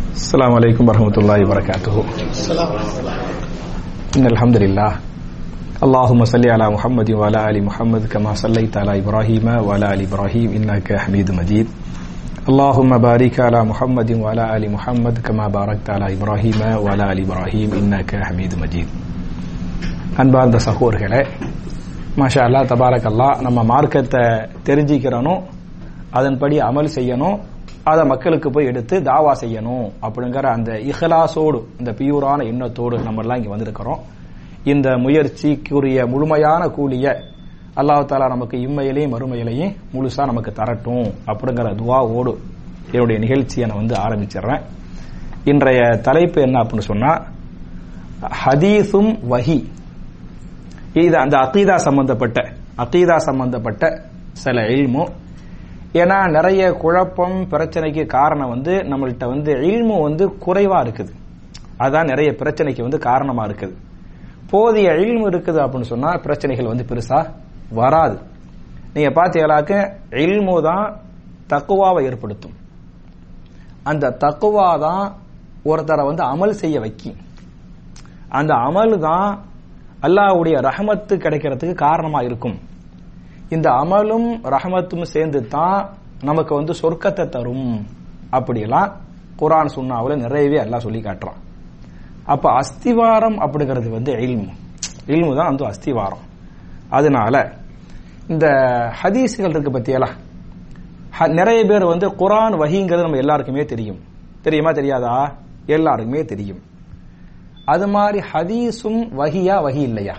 السلام عليكم ورحمة الله وبركاته إن الحمد لله اللهم صل على محمد وعلى آل محمد كما صليت على إبراهيم وعلى آل إبراهيم إنك حميد مجيد اللهم بارك على محمد وعلى آل محمد كما باركت على إبراهيم وعلى آل إبراهيم إنك حميد مجيد அன்பார்ந்த சகோதரர்களே மாஷா அல்லா தபாரக் அல்லா நம்ம மார்க்கத்தை தெரிஞ்சிக்கிறணும் அதன்படி அமல் செய்யணும் அதை மக்களுக்கு போய் எடுத்து தாவா செய்யணும் அப்படிங்கிற அந்த இஹலாசோடு இந்த பியூரான எண்ணத்தோடு நம்ம எல்லாம் இங்க வந்திருக்கிறோம் இந்த முயற்சிக்குரிய முழுமையான கூலிய அல்லாஹ் தாலா நமக்கு இம்மையிலையும் மறுமையிலையும் முழுசா நமக்கு தரட்டும் அப்படிங்கிற துவாவோடு என்னுடைய நிகழ்ச்சியை நான் வந்து ஆரம்பிச்சிடுறேன் இன்றைய தலைப்பு என்ன அப்படின்னு சொன்னா ஹதீஸும் வஹி இது அந்த அகீதா சம்பந்தப்பட்ட அகீதா சம்பந்தப்பட்ட சில இல்மு ஏன்னா நிறைய குழப்பம் பிரச்சனைக்கு காரணம் வந்து நம்மள்ட்ட வந்து இல்மு வந்து குறைவா இருக்குது அதான் நிறைய பிரச்சனைக்கு வந்து காரணமா இருக்குது போதிய இல்மு இருக்குது அப்படின்னு சொன்னா பிரச்சனைகள் வந்து பெருசா வராது நீங்க பாத்தீங்களாக்க இல்மு தான் தக்குவாவை ஏற்படுத்தும் அந்த தக்குவா தான் ஒருத்தரை வந்து அமல் செய்ய வைக்கும் அந்த அமல் தான் அல்லாஹ்வுடைய ரஹமத்து கிடைக்கிறதுக்கு காரணமா இருக்கும் இந்த அமலும் ரஹமத்தும் சேர்ந்து தான் நமக்கு வந்து சொர்க்கத்தை தரும் அப்படியெல்லாம் குரான் சுண்ணாவில் நிறையவே எல்லாம் சொல்லி காட்டுறான் அப்ப அஸ்திவாரம் அப்படிங்கிறது வந்து இல்மு இல்மு தான் வந்து அஸ்திவாரம் அதனால இந்த ஹதீஸுகள் இருக்கு பத்தியெல்லாம் நிறைய பேர் வந்து குரான் வகிங்கிறது நம்ம எல்லாருக்குமே தெரியும் தெரியுமா தெரியாதா எல்லாருக்குமே தெரியும் அது மாதிரி ஹதீஸும் வகியா வகி இல்லையா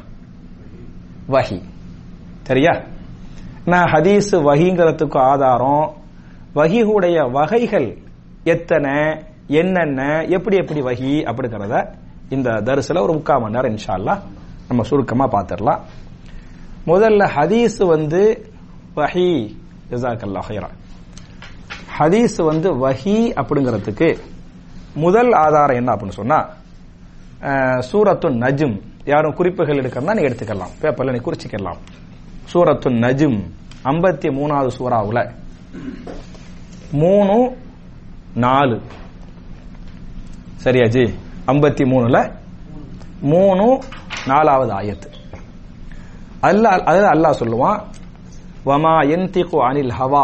வகி சரியா நான் ஹதீஸ் வகிங்கிறதுக்கு ஆதாரம் வகியுடைய வகைகள் எத்தனை என்னென்ன எப்படி எப்படி வகி அப்படிங்கிறத இந்த தரிசில ஒரு முக்கால் மணி நேரம் இன்ஷால்லா நம்ம சுருக்கமா பார்த்துடலாம் முதல்ல ஹதீஸ் வந்து வஹி ஜசாக்கல்லா ஹைரா ஹதீஸ் வந்து வஹி அப்படிங்கிறதுக்கு முதல் ஆதாரம் என்ன அப்படின்னு சொன்னா சூரத்து நஜும் யாரும் குறிப்புகள் எடுக்கிறதா நீ எடுத்துக்கலாம் பேப்பர்ல நீ குறிச்சிக்கலாம் சூரத்து நஜும் ஐம்பத்தி மூணாவது சூறாவுல மூணு நாலு சரியா ஜி ஐம்பத்தி மூணுல மூணு நாலாவது ஆயத்து அல்லாஹ் அதாவது அல்லாஹ் சொல்லுவான் வமா என்திகு அனில் ஹவா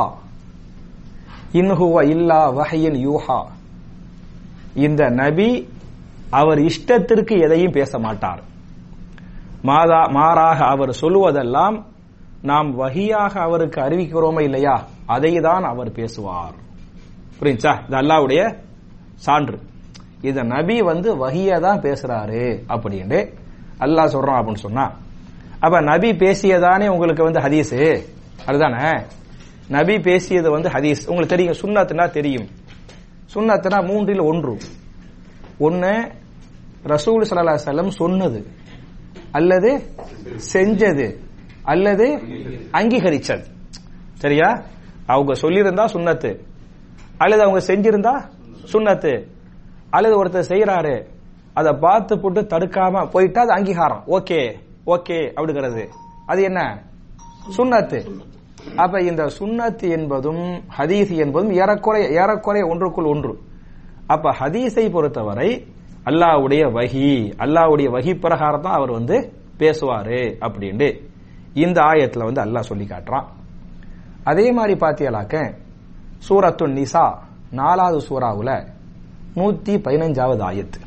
இன்ஹுவ இல்லா வஹையின் யூஹா இந்த நபி அவர் இஷ்டத்திற்கு எதையும் பேச மாட்டார் மாதா மாறாக அவர் சொல்லுவதெல்லாம் நாம் வகியாக அவருக்கு அறிவிக்கிறோமா இல்லையா அதை தான் அவர் பேசுவார் புரியுச்சா இது அல்லாவுடைய சான்று இந்த நபி வந்து வகிய தான் பேசுறாரு அப்படின்னு அல்லாஹ் சொல்றான் அப்படின்னு சொன்னா அப்ப நபி பேசியதானே உங்களுக்கு வந்து ஹதீஸ் அதுதானே நபி பேசியது வந்து ஹதீஸ் உங்களுக்கு தெரியும் சுண்ணத்துனா தெரியும் சுண்ணத்துனா மூன்றில் ஒன்று ஒன்னு ரசூல் சல்லா செல்லம் சொன்னது அல்லது செஞ்சது அல்லது அங்கீகரிச்சது சரியா அவங்க சொல்லியிருந்தா சுண்ணத்து அல்லது அவங்க செஞ்சிருந்தா சுண்ணத்து அல்லது ஒருத்தர் செய்யறாரு அதை பார்த்து போட்டு தடுக்காம போயிட்டா அது அங்கீகாரம் ஓகே ஓகே அப்படிங்கிறது அது என்ன சுண்ணத்து அப்ப இந்த சுண்ணத்து என்பதும் ஹதீஸ் என்பதும் ஏறக்குறை ஏறக்குறை ஒன்றுக்குள் ஒன்று அப்ப ஹதீஸை பொறுத்தவரை அல்லாவுடைய வகி அல்லாவுடைய வகி பிரகாரம் தான் அவர் வந்து பேசுவாரு அப்படின்ட்டு இந்த ஆயத்துல வந்து அல்லாஹ் சொல்லி காட்டுறான் அதே மாதிரி பாத்தியலாக்க சூரத்து நிசா நாலாவது சூறாவுல நூத்தி பதினஞ்சாவது ஆயத்து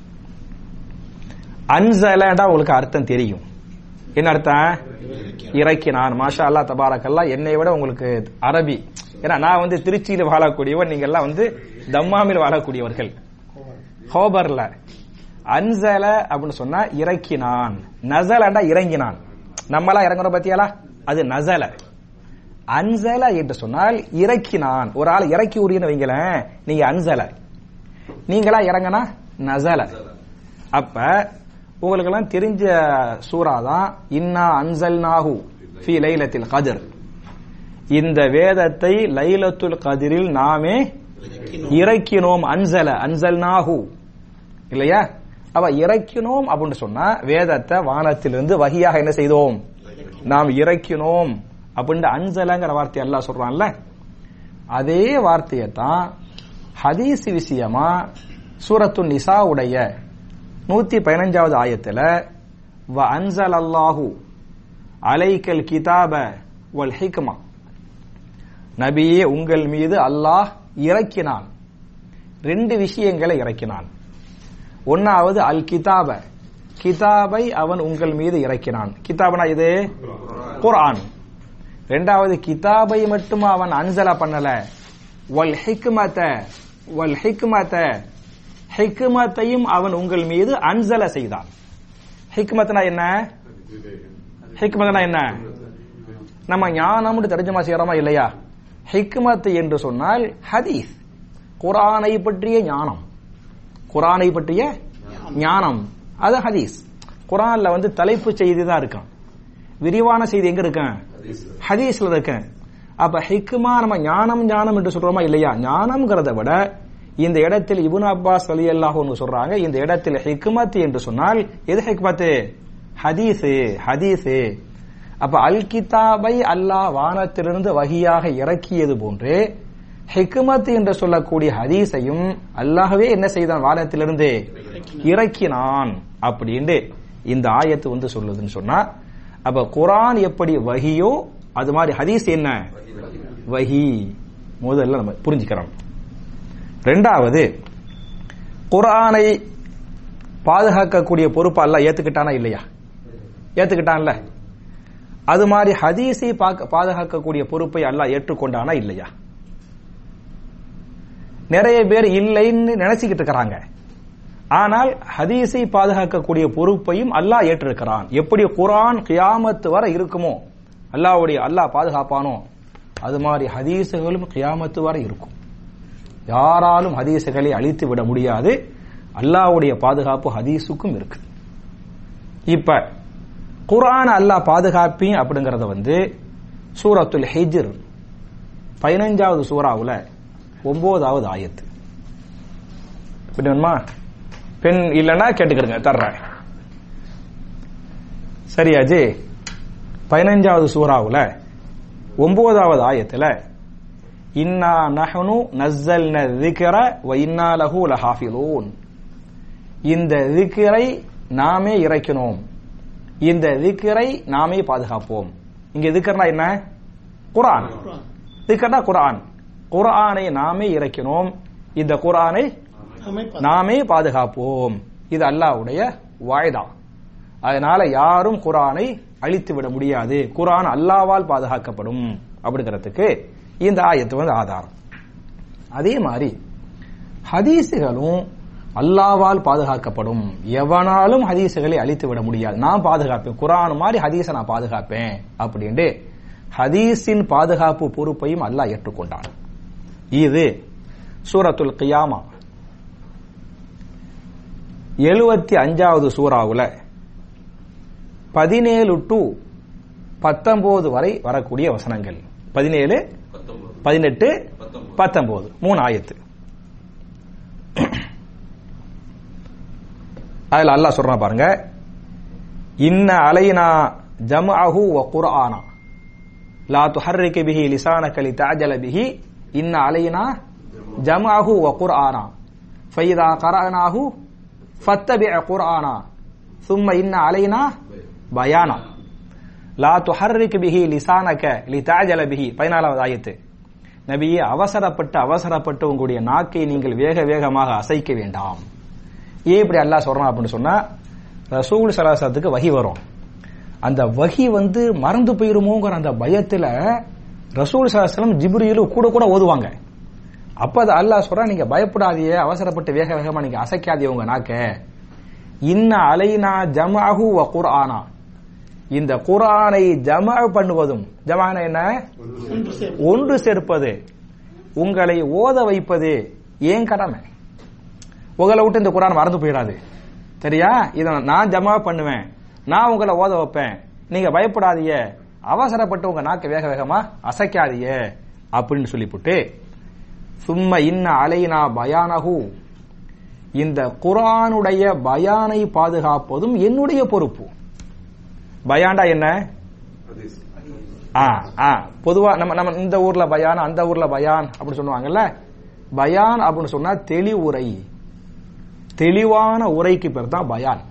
அன்சலண்டா உங்களுக்கு அர்த்தம் தெரியும் என்ன அர்த்தம் இறக்கினான் மாஷா அல்லா தபாரக்கல்லா என்னை விட உங்களுக்கு அரபி ஏன்னா நான் வந்து திருச்சியில் வாழக்கூடியவன் நீங்க எல்லாம் வந்து தம்மாமில் வாழக்கூடியவர்கள் ஹோபர்ல அன்சல அப்படின்னு சொன்னா இறக்கினான் நசலண்டா இறங்கினான் நம்மளா இறங்குறோம் பத்தியாலா அது நசல அன்சல என்று சொன்னால் இறக்கினான் ஒரு ஆள் இறக்கி உரியன்னு வைங்களேன் நீங்க அன்சல நீங்களா இறங்கினா நசல அப்ப உங்களுக்கு எல்லாம் தெரிஞ்ச சூறா தான் இன்னா அன்சல் நாகு ஃபி லைலத்தில் கதிர் இந்த வேதத்தை லைலத்துல் கதிரில் நாமே இறக்கினோம் அன்சல அன்சல் நாகு இல்லையா அவ இறக்கினோம் அப்படின்னு சொன்னா வேதத்தை வானத்திலிருந்து வகையாக என்ன செய்தோம் நாம் இறக்கினோம் அப்படின்னு அன்சலங்கிற வார்த்தை எல்லாம் சொல்றான்ல அதே வார்த்தையை தான் ஹதீஸ் விஷயமா சூரத்து நிசாவுடைய நூத்தி பதினஞ்சாவது ஆயத்துல வ அன்சல் அல்லாஹு அலைக்கல் கிதாப வல் ஹிக்மா நபியே உங்கள் மீது அல்லாஹ் இறக்கினான் ரெண்டு விஷயங்களை இறக்கினான் ஒன்னாவது அல் கிதாப கிதாபை அவன் உங்கள் மீது இறக்கினான் கிதாபனா இது குர்ஆன் ரெண்டாவது கிதாபை மட்டும் அவன் அன்சலா பண்ணல வல் ஹிக்மத வல் ஹிக்மத ஹிக்மத்தையும் அவன் உங்கள் மீது அன்சல செய்தான் ஹிக்மத்னா என்ன ஹிக்மத்னா என்ன நம்ம ஞானம்னு தர்ஜமா செய்யறோமா இல்லையா ஹிக்மத் என்று சொன்னால் ஹதீஸ் குரானை பற்றிய ஞானம் குரானை பற்றிய ஞானம் அது ஹதீஸ் குரான்ல வந்து தலைப்பு செய்தி தான் இருக்கும் விரிவான செய்தி எங்க இருக்கும் ஹதீஸ்ல இருக்கும் அப்ப ஹிக்மா நம்ம ஞானம் ஞானம் என்று சொல்றோமா இல்லையா ஞானம்ங்கிறத விட இந்த இடத்தில் இபுன் அப்பாஸ் அலி அல்லாஹ் சொல்றாங்க இந்த இடத்தில் ஹிக்மத் என்று சொன்னால் எது ஹிக்மத் ஹதீஸு ஹதீஸு அப்ப அல் கிதாபை அல்லாஹ் வானத்திலிருந்து வகியாக இறக்கியது போன்று ஹிக்மத் என்று சொல்லக்கூடிய ஹதீஸையும் அல்லாஹ்வே என்ன செய்தான் வானத்திலிருந்து இறக்கினான் அப்படின்னு இந்த ஆயத்து வந்து சொல்லுதுன்னு சொன்னா அப்ப குரான் எப்படி வகியோ அது மாதிரி ஹதீஸ் என்ன வஹி முதல்ல நம்ம புரிஞ்சுக்கிறோம் ரெண்டாவது குரானை பாதுகாக்கக்கூடிய பொறுப்பு அல்லாஹ் ஏத்துக்கிட்டானா இல்லையா ஏத்துக்கிட்டான்ல அது மாதிரி ஹதீஸை பாதுகாக்கக்கூடிய பொறுப்பை அல்லாஹ் ஏற்றுக்கொண்டானா இல்லையா நிறைய பேர் இல்லைன்னு நினைச்சுக்கிட்டு இருக்கிறாங்க ஆனால் ஹதீஸை பாதுகாக்கக்கூடிய பொறுப்பையும் அல்லாஹ் ஏற்றிருக்கிறான் எப்படி குரான் கியாமத்து வர இருக்குமோ அல்லாஹ்வுடைய அல்லாஹ் பாதுகாப்பானோ அது மாதிரி ஹதீஸுகளும் கியாமத்து வரை இருக்கும் யாராலும் ஹதீஸுகளை அழித்து விட முடியாது அல்லாஹ்வுடைய பாதுகாப்பு ஹதீஸுக்கும் இருக்கு இப்ப குரான் அல்லாஹ் பாதுகாப்பி அப்படிங்கறத வந்து சூரத்துல் ஹிஜ்ர் பதினஞ்சாவது சூறாவுல ஒன்பதாவது ஆயத்து வேணுமா பெண் இல்லைன்னா கேட்டுக்கிறங்க தர்றேன் சரியாஜி பதினஞ்சாவது சூறாவுல ஒன்பதாவது ஆயத்துல இன்னா நஹனு நஸ்ஸல்ன திக்ர வ இன்னா லஹு லஹாஃபிலூன் இந்த திக்ரை நாமே இறக்கினோம் இந்த திக்ரை நாமே பாதுகாப்போம் இங்க திக்ர்னா என்ன குர்ஆன் திக்ர்னா குர்ஆன் குர்ஆனை நாமே இறக்கினோம் இந்த குர்ஆனை நாமே பாதுகாப்போம் இது அல்லாஹ்வுடைய வாய்தா அதனால யாரும் குர்ஆனை அழித்து விட முடியாது குர்ஆன் அல்லாவால் பாதுகாக்கப்படும் அப்படிங்கிறதுக்கு இந்த ஆயத்து வந்து ஆதாரம் அதே மாதிரி ஹதீஸுகளும் அல்லாவால் பாதுகாக்கப்படும் எவனாலும் ஹதீஸுகளை அழித்து விட முடியாது நான் பாதுகாப்பேன் குரான் மாதிரி ஹதீஸை நான் பாதுகாப்பேன் அப்படின்ட்டு ஹதீஸின் பாதுகாப்பு பொறுப்பையும் அல்லாஹ் ஏற்றுக்கொண்டான் இது சூரத்துல் கியாமா எழுபத்தி அஞ்சாவது சூறாவுல பதினேழு டு பத்தொன்பது வரை வரக்கூடிய வசனங்கள் பதினேழு பதினெட்டு பத்தொன்பது மூணு ஆயத்து அதுல அல்லாஹ் சொல்றான் பாருங்க இன்ன அலைனா ஜம்அஹு வ குர்ஆனா லா துஹர்ரிக பிஹி லிசானக லிதஅஜல பிஹி இன்ன அலைனா ஜம்அஹு வ குர்ஆனா ஃபைதா கரஅனாஹு ஃபத்தபிஅ குர்ஆனா ثم إن علينا பயானா லா துஹர்ரிக் பிஹி லிசானக லிதஅஜல பிஹி பதினாலாவது ஆயத்து நபியே அவசரப்பட்டு அவசரப்பட்டு உங்களுடைய நாக்கை நீங்கள் வேக வேகமாக அசைக்க வேண்டாம் ஏன் இப்படி அல்லாஹ் சொல்றான் அப்படின்னு சொன்னா ரசூல் சலாசத்துக்கு வகி வரும் அந்த வகி வந்து மறந்து போயிருமோங்கிற அந்த பயத்துல ரசூல் சலாசலம் ஜிப்ரியிலு கூட கூட ஓதுவாங்க அப்ப அது அல்லாஹ் சொல்றான் நீங்க பயப்படாதீங்க அவசரப்பட்டு வேக வேகமா நீங்க அசைக்காதீங்க உங்க நாக்க இன்ன அலைனா ஜமஅஹு வ குர்ஆனா இந்த குர்ஆனை ஜமஅ பண்ணுவதும் ஜமான என்ன ஒன்று சேர்ப்பது உங்களை ஓத வைப்பது ஏன் கடமை உங்களை விட்டு இந்த குரான் மறந்து போயிடாது சரியா இதை நான் ஜமா பண்ணுவேன் நான் உங்களை ஓத வைப்பேன் நீங்க பயப்படாதீங்க அவசரப்பட்டு உங்க நாக்கு வேக வேகமா அசைக்காதீங்க அப்படின்னு சொல்லிவிட்டு சும்மா இன்ன அலைனா பயானகு இந்த குரானுடைய பயானை பாதுகாப்பதும் என்னுடைய பொறுப்பு பயாண்டா என்ன ஆ ஆ பொதுவா நம்ம நம்ம இந்த ஊர்ல பயான் அந்த ஊர்ல பயான் அப்படின்னு சொல்லுவாங்கல்ல பயான் அப்படின்னு சொன்னா தெளிவுரை தெளிவான உரைக்கு பேர் தான் பயான்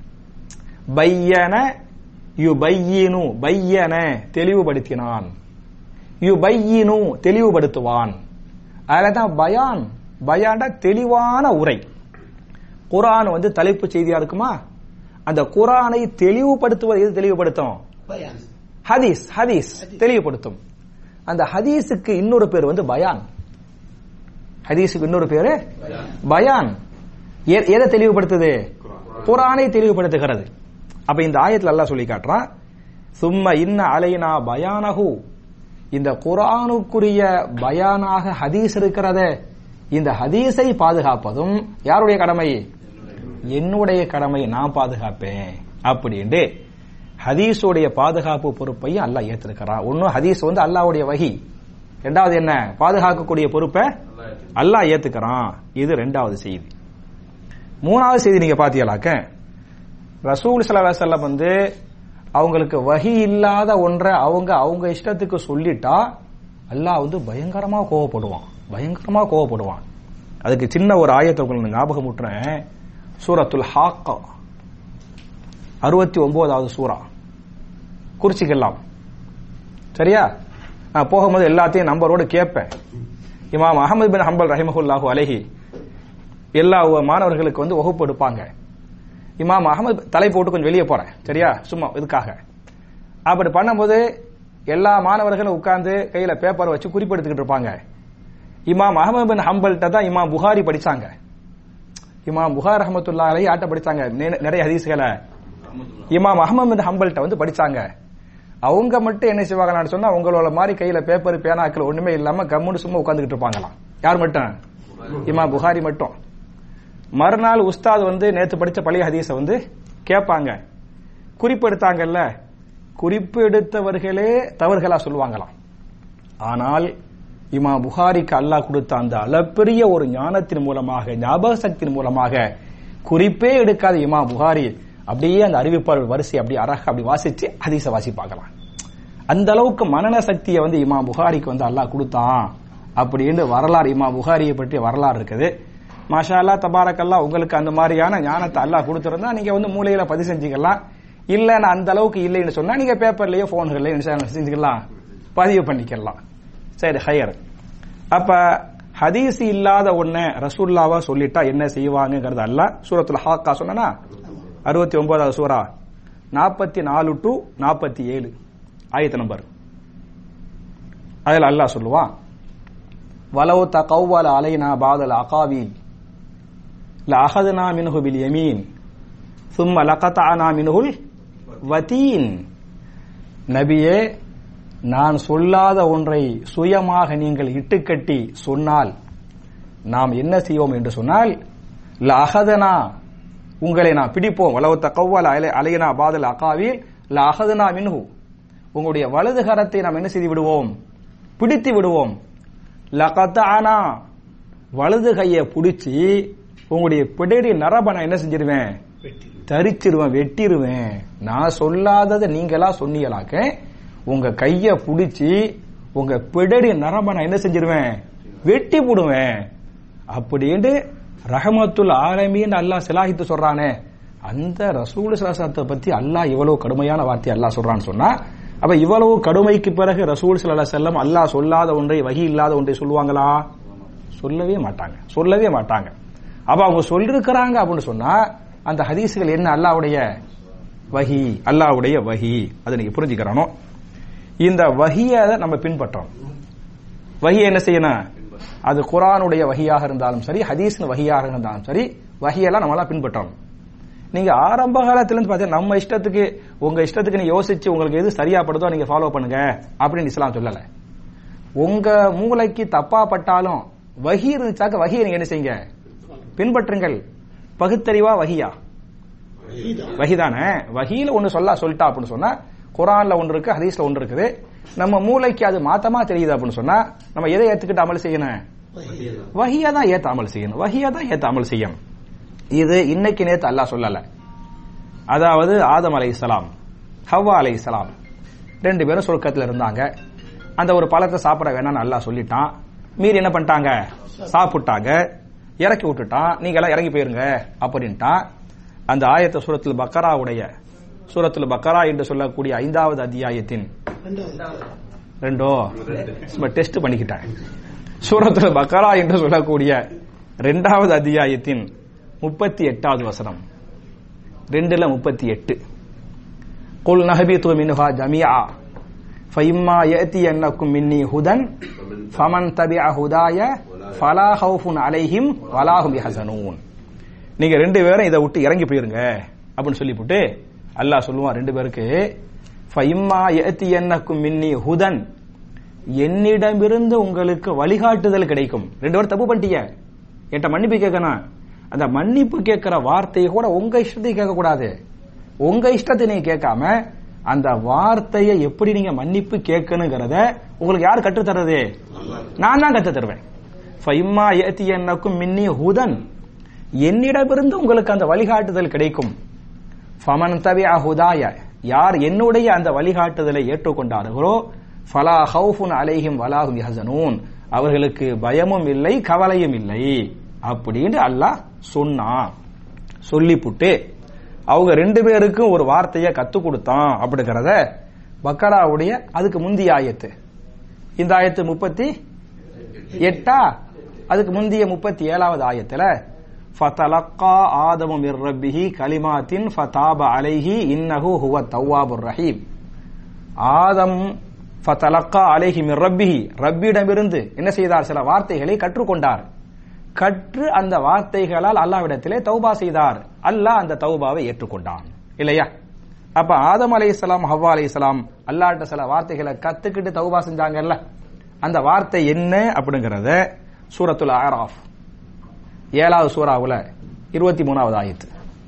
பையன யு பையினு பையன தெளிவுபடுத்தினான் யு பையினு தெளிவுபடுத்துவான் அதில் தான் பயான் பயான்டா தெளிவான உரை குரான் வந்து தலைப்பு செய்தியா இருக்குமா அந்த குரானை தெளிவுபடுத்துவது எது தெளிவுபடுத்தும் பயான் ஹதீஸ் ஹதீஸ் தெளிவுபடுத்தும் அந்த ஹதீஸுக்கு இன்னொரு பேர் வந்து பயான் ஹதீஸுக்கு இன்னொரு பேரு பயான் எ- எதை தெளிவுபடுத்துது குரானை தெளிவுபடுத்துகிறது அப்ப இந்த ஆயத்துல அல்லாஹ் சொல்லி காட்டுறான் சும்ம இன்ன அலைனா பயானஹு இந்த குரானுக்குரிய பயானாக ஹதீஸ் இருக்கிறதே இந்த ஹதீஸை பாதுகாப்பதும் யாருடைய கடமை என்னுடைய கடமை நான் பாதுகாப்பேன் அப்படின்ட்டு ஹதீஸுடைய பாதுகாப்பு பொறுப்பையும் அல்லாஹ் ஏத்திருக்கிறான் ஒன்னும் ஹதீஸ் வந்து அல்லாஹ்வுடைய வகி ரெண்டாவது என்ன பாதுகாக்கக்கூடிய பொறுப்பை அல்லாஹ் ஏத்துக்கிறான் இது ரெண்டாவது செய்தி மூணாவது செய்தி நீங்க பாத்தீங்களாக்க ரசூல் ஸல்லல்லாஹு அலைஹி வஸல்லம் வந்து அவங்களுக்கு வகி இல்லாத ஒன்றை அவங்க அவங்க இஷ்டத்துக்கு சொல்லிட்டா அல்லாஹ் வந்து பயங்கரமா கோவப்படுவான் பயங்கரமா கோவப்படுவான் அதுக்கு சின்ன ஒரு ஆயத்தை உங்களுக்கு ஞாபகம் விட்டுறேன் சூரத்துல் ஹாக்கா அறுபத்தி ஒன்பதாவது சூரா குறிச்சிக்கலாம் சரியா நான் போகும்போது எல்லாத்தையும் நம்பரோடு கேட்பேன் இமாம் அகமது பின் ஹம்பல் ரஹிமஹுல்லாஹு அலைஹி எல்லா மாணவர்களுக்கு வந்து வகுப்பு எடுப்பாங்க இமாம் அகமது தலை போட்டு கொஞ்சம் வெளியே போறேன் சரியா சும்மா இதுக்காக அப்படி பண்ணும்போது எல்லா மாணவர்களும் உட்கார்ந்து கையில பேப்பர் வச்சு குறிப்பெடுத்துக்கிட்டு இருப்பாங்க இமாம் அகமது பின் ஹம்பல்கிட்ட தான் இமாம் புகாரி படிச்சாங்க இமாம் புகார் ரஹமத்துல்லா அலை ஆட்ட படிச்சாங்க நெ- நிறைய ஹதீஸ்களை இமாம் அஹமது பின் ஹம்பல்கிட்ட வந்து படிச்சாங்க அவங்க மட்டும் என்ன செய்வாங்கன்னு சொன்னா உங்களோட மாதிரி கையில பேப்பர் பேனாக்கள் ஒண்ணுமே இல்லாம கம்முன்னு சும்மா உட்கார்ந்துகிட்டு இருப்பாங்களாம் யார் மட்டும் இமாம் புகாரி மட்டும் மறுநாள் உஸ்தாத் வந்து நேத்து படிச்ச பழைய ஹதீஸை வந்து கேட்பாங்க குறிப்பெடுத்தாங்கல்ல குறிப்பு எடுத்தவர்களே தவறுகளா சொல்லுவாங்களாம் ஆனால் இமா புகாரிக்கு அல்லாஹ் கொடுத்த அந்த அளப்பெரிய ஒரு ஞானத்தின் மூலமாக ஞாபக சக்தியின் மூலமாக குறிப்பே எடுக்காத இமா புகாரி அப்படியே அந்த அறிவிப்பாளர் வரிசை அப்படியே அழகா அப்படி வாசிச்சு ஹதீஸ வாசிப்பாங்களாம் அந்த அளவுக்கு மனன சக்தியை வந்து இமா புகாரிக்கு வந்து அல்லாஹ் கொடுத்தான் அப்படின்னு வரலாறு இமா புகாரியை பற்றிய வரலாறு இருக்குது மாஷா அல்லா தபாரக்கல்லா உங்களுக்கு அந்த மாதிரியான ஞானத்தை அல்லாஹ் கொடுத்திருந்தா நீங்க வந்து மூலையில பதிவு செஞ்சுக்கலாம் இல்ல நான் அந்த அளவுக்கு இல்லைன்னு சொன்னா நீங்க பேப்பர்லயோ போன்கள்லயோ என்ன செஞ்சுக்கலாம் பதிவு பண்ணிக்கலாம் சரி ஹையர் அப்ப ஹதீஸ் இல்லாத ஒண்ணு ரசூல்லாவா சொல்லிட்டா என்ன செய்வாங்கங்கிறது அல்ல சூரத்துல ஹாக்கா சொன்னா அறுபத்தி ஒன்பதாவது சூரா நாற்பத்தி நாலு டு நாற்பத்தி ஏழு ஆயத்த நம்பர் அதுல அல்லாஹ் சொல்லுவான் வலவு தகவல அலைனா பாதல் அகாவில் லஅخذنا منه باليمين ثم لقطعنا منه الوتين நபியே நான் சொல்லாத ஒன்றை சுயமாக நீங்கள் இட்டுக்கட்டி சொன்னால் நாம் என்ன செய்வோம் என்று சொன்னால் லஅகதனா உங்களை நான் பிடிப்போம் வலவு தகவல் அலையனா பாதல் அகாவில் லஅகதனா மின்ஹு உங்களுடைய வலது கரத்தை நாம் என்ன செய்து விடுவோம் பிடித்து விடுவோம் லகத்தானா வலது கையை பிடிச்சி உங்களுடைய பிடரி நரப நான் என்ன செஞ்சிருவேன் வெட்டி தரிச்சிருவேன் வெட்டிருவேன் நான் சொல்லாததை நீங்களா சொன்னீங்களாக்க உங்க கைய புடிச்சு உங்க பிடரி நரம்ப நான் என்ன செஞ்சிருவேன் வெட்டி போடுவேன் அப்படின்னு ரஹமத்துல் ஆலமீன் அல்லாஹ் சிலாஹித்து சொல்றானே அந்த ரசூல் சலாசத்தை பத்தி அல்லாஹ் இவ்வளவு கடுமையான வார்த்தை அல்லாஹ் சொல்றான்னு சொன்னா அப்ப இவ்வளவு கடுமைக்கு பிறகு ரசூல் சல்லா செல்லம் அல்லாஹ் சொல்லாத ஒன்றை வகி இல்லாத ஒன்றை சொல்லுவாங்களா சொல்லவே மாட்டாங்க சொல்லவே மாட்டாங்க அப்ப அவங்க சொல்லிருக்கிறாங்க அப்படின்னு சொன்னா அந்த ஹதீஸ்கள் என்ன அல்லாஹ்வுடைய வஹி அல்லாஹ்வுடைய வஹி அதை நீங்க புரிஞ்சுக்கிறணும் இந்த வஹியை நம்ம பின்பற்றோம் வஹியை என்ன செய்யணும் அது குரானுடைய வஹியாக இருந்தாலும் சரி ஹதீஸின் வஹியாக இருந்தாலும் சரி வஹியெல்லாம் நம்மளாம் பின்பற்றணும் நீங்க ஆரம்ப காலத்துல இருந்து பார்த்தீங்கன்னா நம்ம இஷ்டத்துக்கு உங்க இஷ்டத்துக்கு நீங்க யோசிச்சு உங்களுக்கு எது சரியா படுதோ நீங்க ஃபாலோ பண்ணுங்க அப்படின்னு இஸ்லாம் சொல்லல உங்க மூளைக்கு தப்பா பட்டாலும் வஹி இருந்துச்சாக்க வஹியை நீங்க என்ன செய்யுங்க பின்பற்றுங்கள் பகுத்தறிவா வஹியா வஹீதான். வஹிதானே வஹியில ஒன்னு சொல்ல சொல்லிட்டா அப்படின்னு சொன்னா குரான்ல ஒன்று இருக்கு ஹதீஸ்ல ஒன்று இருக்குது நம்ம மூளைக்கு அது மாத்தமா தெரியுது அப்படின்னு சொன்னா நம்ம எதை ஏத்துக்கிட்டு அமல் செய்யணும் வஹீதான். வஹியா தான் ஏத்த அமல் செய்யணும் வஹியா தான் ஏத்த அமல் செய்யணும் இது இன்னைக்கு நேத்து அல்லாஹ் சொல்லல அதாவது ஆதம் அலைஹிஸ்ஸலாம் ஹவ்வா அலைஹிஸ்ஸலாம் ரெண்டு பேரும் சொர்க்கத்துல இருந்தாங்க அந்த ஒரு பழத்தை சாப்பிட வேணாம்னு அல்லாஹ் சொல்லிட்டான் மீறி என்ன பண்ணிட்டாங்க சாப்பிட்டாங்க இறக்கி விட்டுட்டான் நீங்க எல்லாம் இறங்கி போயிருங்க அப்படின்ட்டான் அந்த ஆயத்த சூரத்தில் பக்கராவுடைய சூரத்தில் பக்கரா என்று சொல்லக்கூடிய ஐந்தாவது அத்தியாயத்தின் ரெண்டாவது ரெண்டோ சும்மா டெஸ்ட் பண்ணிக்கிட்டேன் சூரத்தில் பக்கரா என்று சொல்லக்கூடிய ரெண்டாவது அத்தியாயத்தின் முப்பத்தி எட்டாவது வசனம் ரெண்டுல முப்பத்தி எட்டு குல் நஹபித்து மின்ஹா ஜமியா ஃபைம்மா யஅத்தியன்னக்கும் மின்னி ஹுதன் ஃபமன் தபிஅ ஹுதாய ஃபலா ஹவுஃபுன் அலைஹிம் வலாஹும் யஹசனூன் நீங்க ரெண்டு பேரும் இதை விட்டு இறங்கி போயிருங்க அப்படின்னு சொல்லிவிட்டு அல்லாஹ் சொல்லுவான் ரெண்டு பேருக்கு ஃபைம்மா யஅத்தியன்னக்கும் மின்னி ஹுதன் என்னிடமிருந்து உங்களுக்கு வழிகாட்டுதல் கிடைக்கும் ரெண்டு பேரும் தப்பு பண்ணிட்டீங்க என்கிட்ட மன்னிப்பு கேட்கணும் அந்த மன்னிப்பு கேட்கிற வார்த்தையை கூட உங்க இஷ்டத்தை கேட்க கூடாது உங்க இஷ்டத்தை நீங்க கேட்காம அந்த வார்த்தையை எப்படி நீங்க மன்னிப்பு கேட்கணுங்கிறத உங்களுக்கு யார் கற்றுத் தர்றது நான் தான் கற்றுத் தருவேன் ஃபைம்மா யஅத்தியன்னக்கும் மின்னி ஹுதன் என்னிடமிருந்து உங்களுக்கு அந்த வழிகாட்டுதல் கிடைக்கும் ஃபமன் தபிஅ ஹுதாய யார் என்னுடைய அந்த வழிகாட்டுதலை ஏற்றுக்கொண்டார்களோ ஃபலா ஹவுஃபுன் அலைஹிம் வலாஹும் யஹசனூன் அவர்களுக்கு பயமும் இல்லை கவலையும் இல்லை அப்படின்னு அல்லாஹ் சொன்னான் சொல்லிப்புட்டு அவங்க ரெண்டு பேருக்கும் ஒரு வார்த்தையை கத்து கொடுத்தான் அப்படிங்கறத பக்கராவுடைய அதுக்கு முந்தைய ஆயத்து இந்த ஆயத்து முப்பத்தி எட்டா அதுக்கு முந்தைய முப்பத்தி ஏழாவது ஆயத்துல ஃபதலக்கா ஆதமு மிர் ரப்பிஹி கலிமாத்தின் ஃபதாப அலைஹி இன்னஹு ஹுவ தவ்வாபுர் ரஹீம் ஆதம் ஃபதலக்கா அலைஹி மிர் ரப்பிஹி ரப்பிடமிருந்து என்ன செய்தார் சில வார்த்தைகளை கற்றுக்கொண்டார் கற்று அந்த வார்த்தைகளால் அல்லாவிடத்திலே தௌபா செய்தார் அல்லாஹ் அந்த தௌபாவை ஏற்றுக்கொண்டான் இல்லையா அப்ப ஆதம் அலைஹிஸ்ஸலாம் ஹவ்வா அலைஹிஸ்ஸலாம் அல்லாஹ்ட்ட சில வார்த்தைகளை கத்துக்கிட்டு தௌபா செஞ்சாங்கல்ல அந்த வார்த்தை என்ன அப்படிங்கறத சூரத்துல் ஆராஃப் ஏழாவது சூறாவுல இருபத்தி மூணாவது ஆயத்து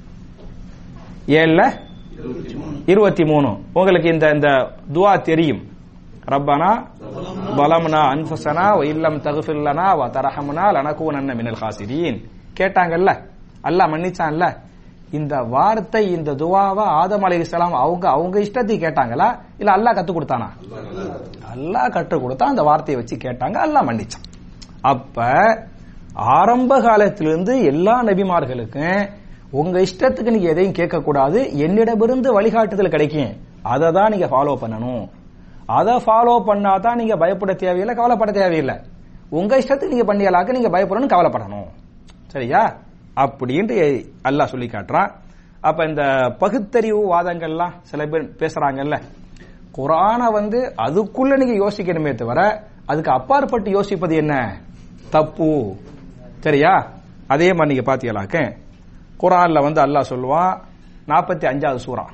ஏழுல இருபத்தி மூணு உங்களுக்கு இந்த இந்த துவா தெரியும் ரப்பனா பலம்னா அன்ஃபுசனா வ இல்லம் தகுஃபிர் லனா வ தரஹம்னா லனகூனன்ன மினல் ஹாசிரீன் கேட்டாங்கல்ல அல்லாஹ் மன்னிச்சான்ல இந்த வார்த்தை இந்த துவாவை ஆதம் அலைஹிஸ்ஸலாம் அவங்க அவங்க இஷ்டத்துக்கு கேட்டாங்களா இல்ல அல்லாஹ் கத்து கொடுத்தானா அல்லாஹ் கற்றுக் கொடுத்தா அந்த வார்த்தையை வச்சு கேட்டாங்க அல்லாஹ் மன்னிச்சான் அப்ப ஆரம்ப காலத்திலிருந்து எல்லா நபிமார்களுக்கும் உங்க இஷ்டத்துக்கு நீங்க எதையும் கேட்க கூடாது என்னிடமிருந்து வழிகாட்டுதல் கிடைக்கும் அதை தான் நீங்க ஃபாலோ பண்ணணும் அதை ஃபாலோ பண்ணாதான் நீங்க பயப்பட தேவையில்லை கவலைப்பட தேவையில்லை உங்க இஷ்டத்துக்கு நீங்க பண்ணியலாக்க நீங்க பயப்படணும் கவலைப்படணும் சரியா அப்படின்ட்டு அல்லாஹ் சொல்லி காட்டுறான் அப்ப இந்த பகுத்தறிவு வாதங்கள்லாம் சில பேர் பேசுறாங்கல்ல குரானை வந்து அதுக்குள்ள நீங்க யோசிக்கணுமே தவிர அதுக்கு அப்பாற்பட்டு யோசிப்பது என்ன தப்பு சரியா அதே மாதிரி நீங்க பாத்தீங்களாக்க குரான்ல வந்து அல்லாஹ் சொல்லுவான் நாற்பத்தி அஞ்சாவது சூறா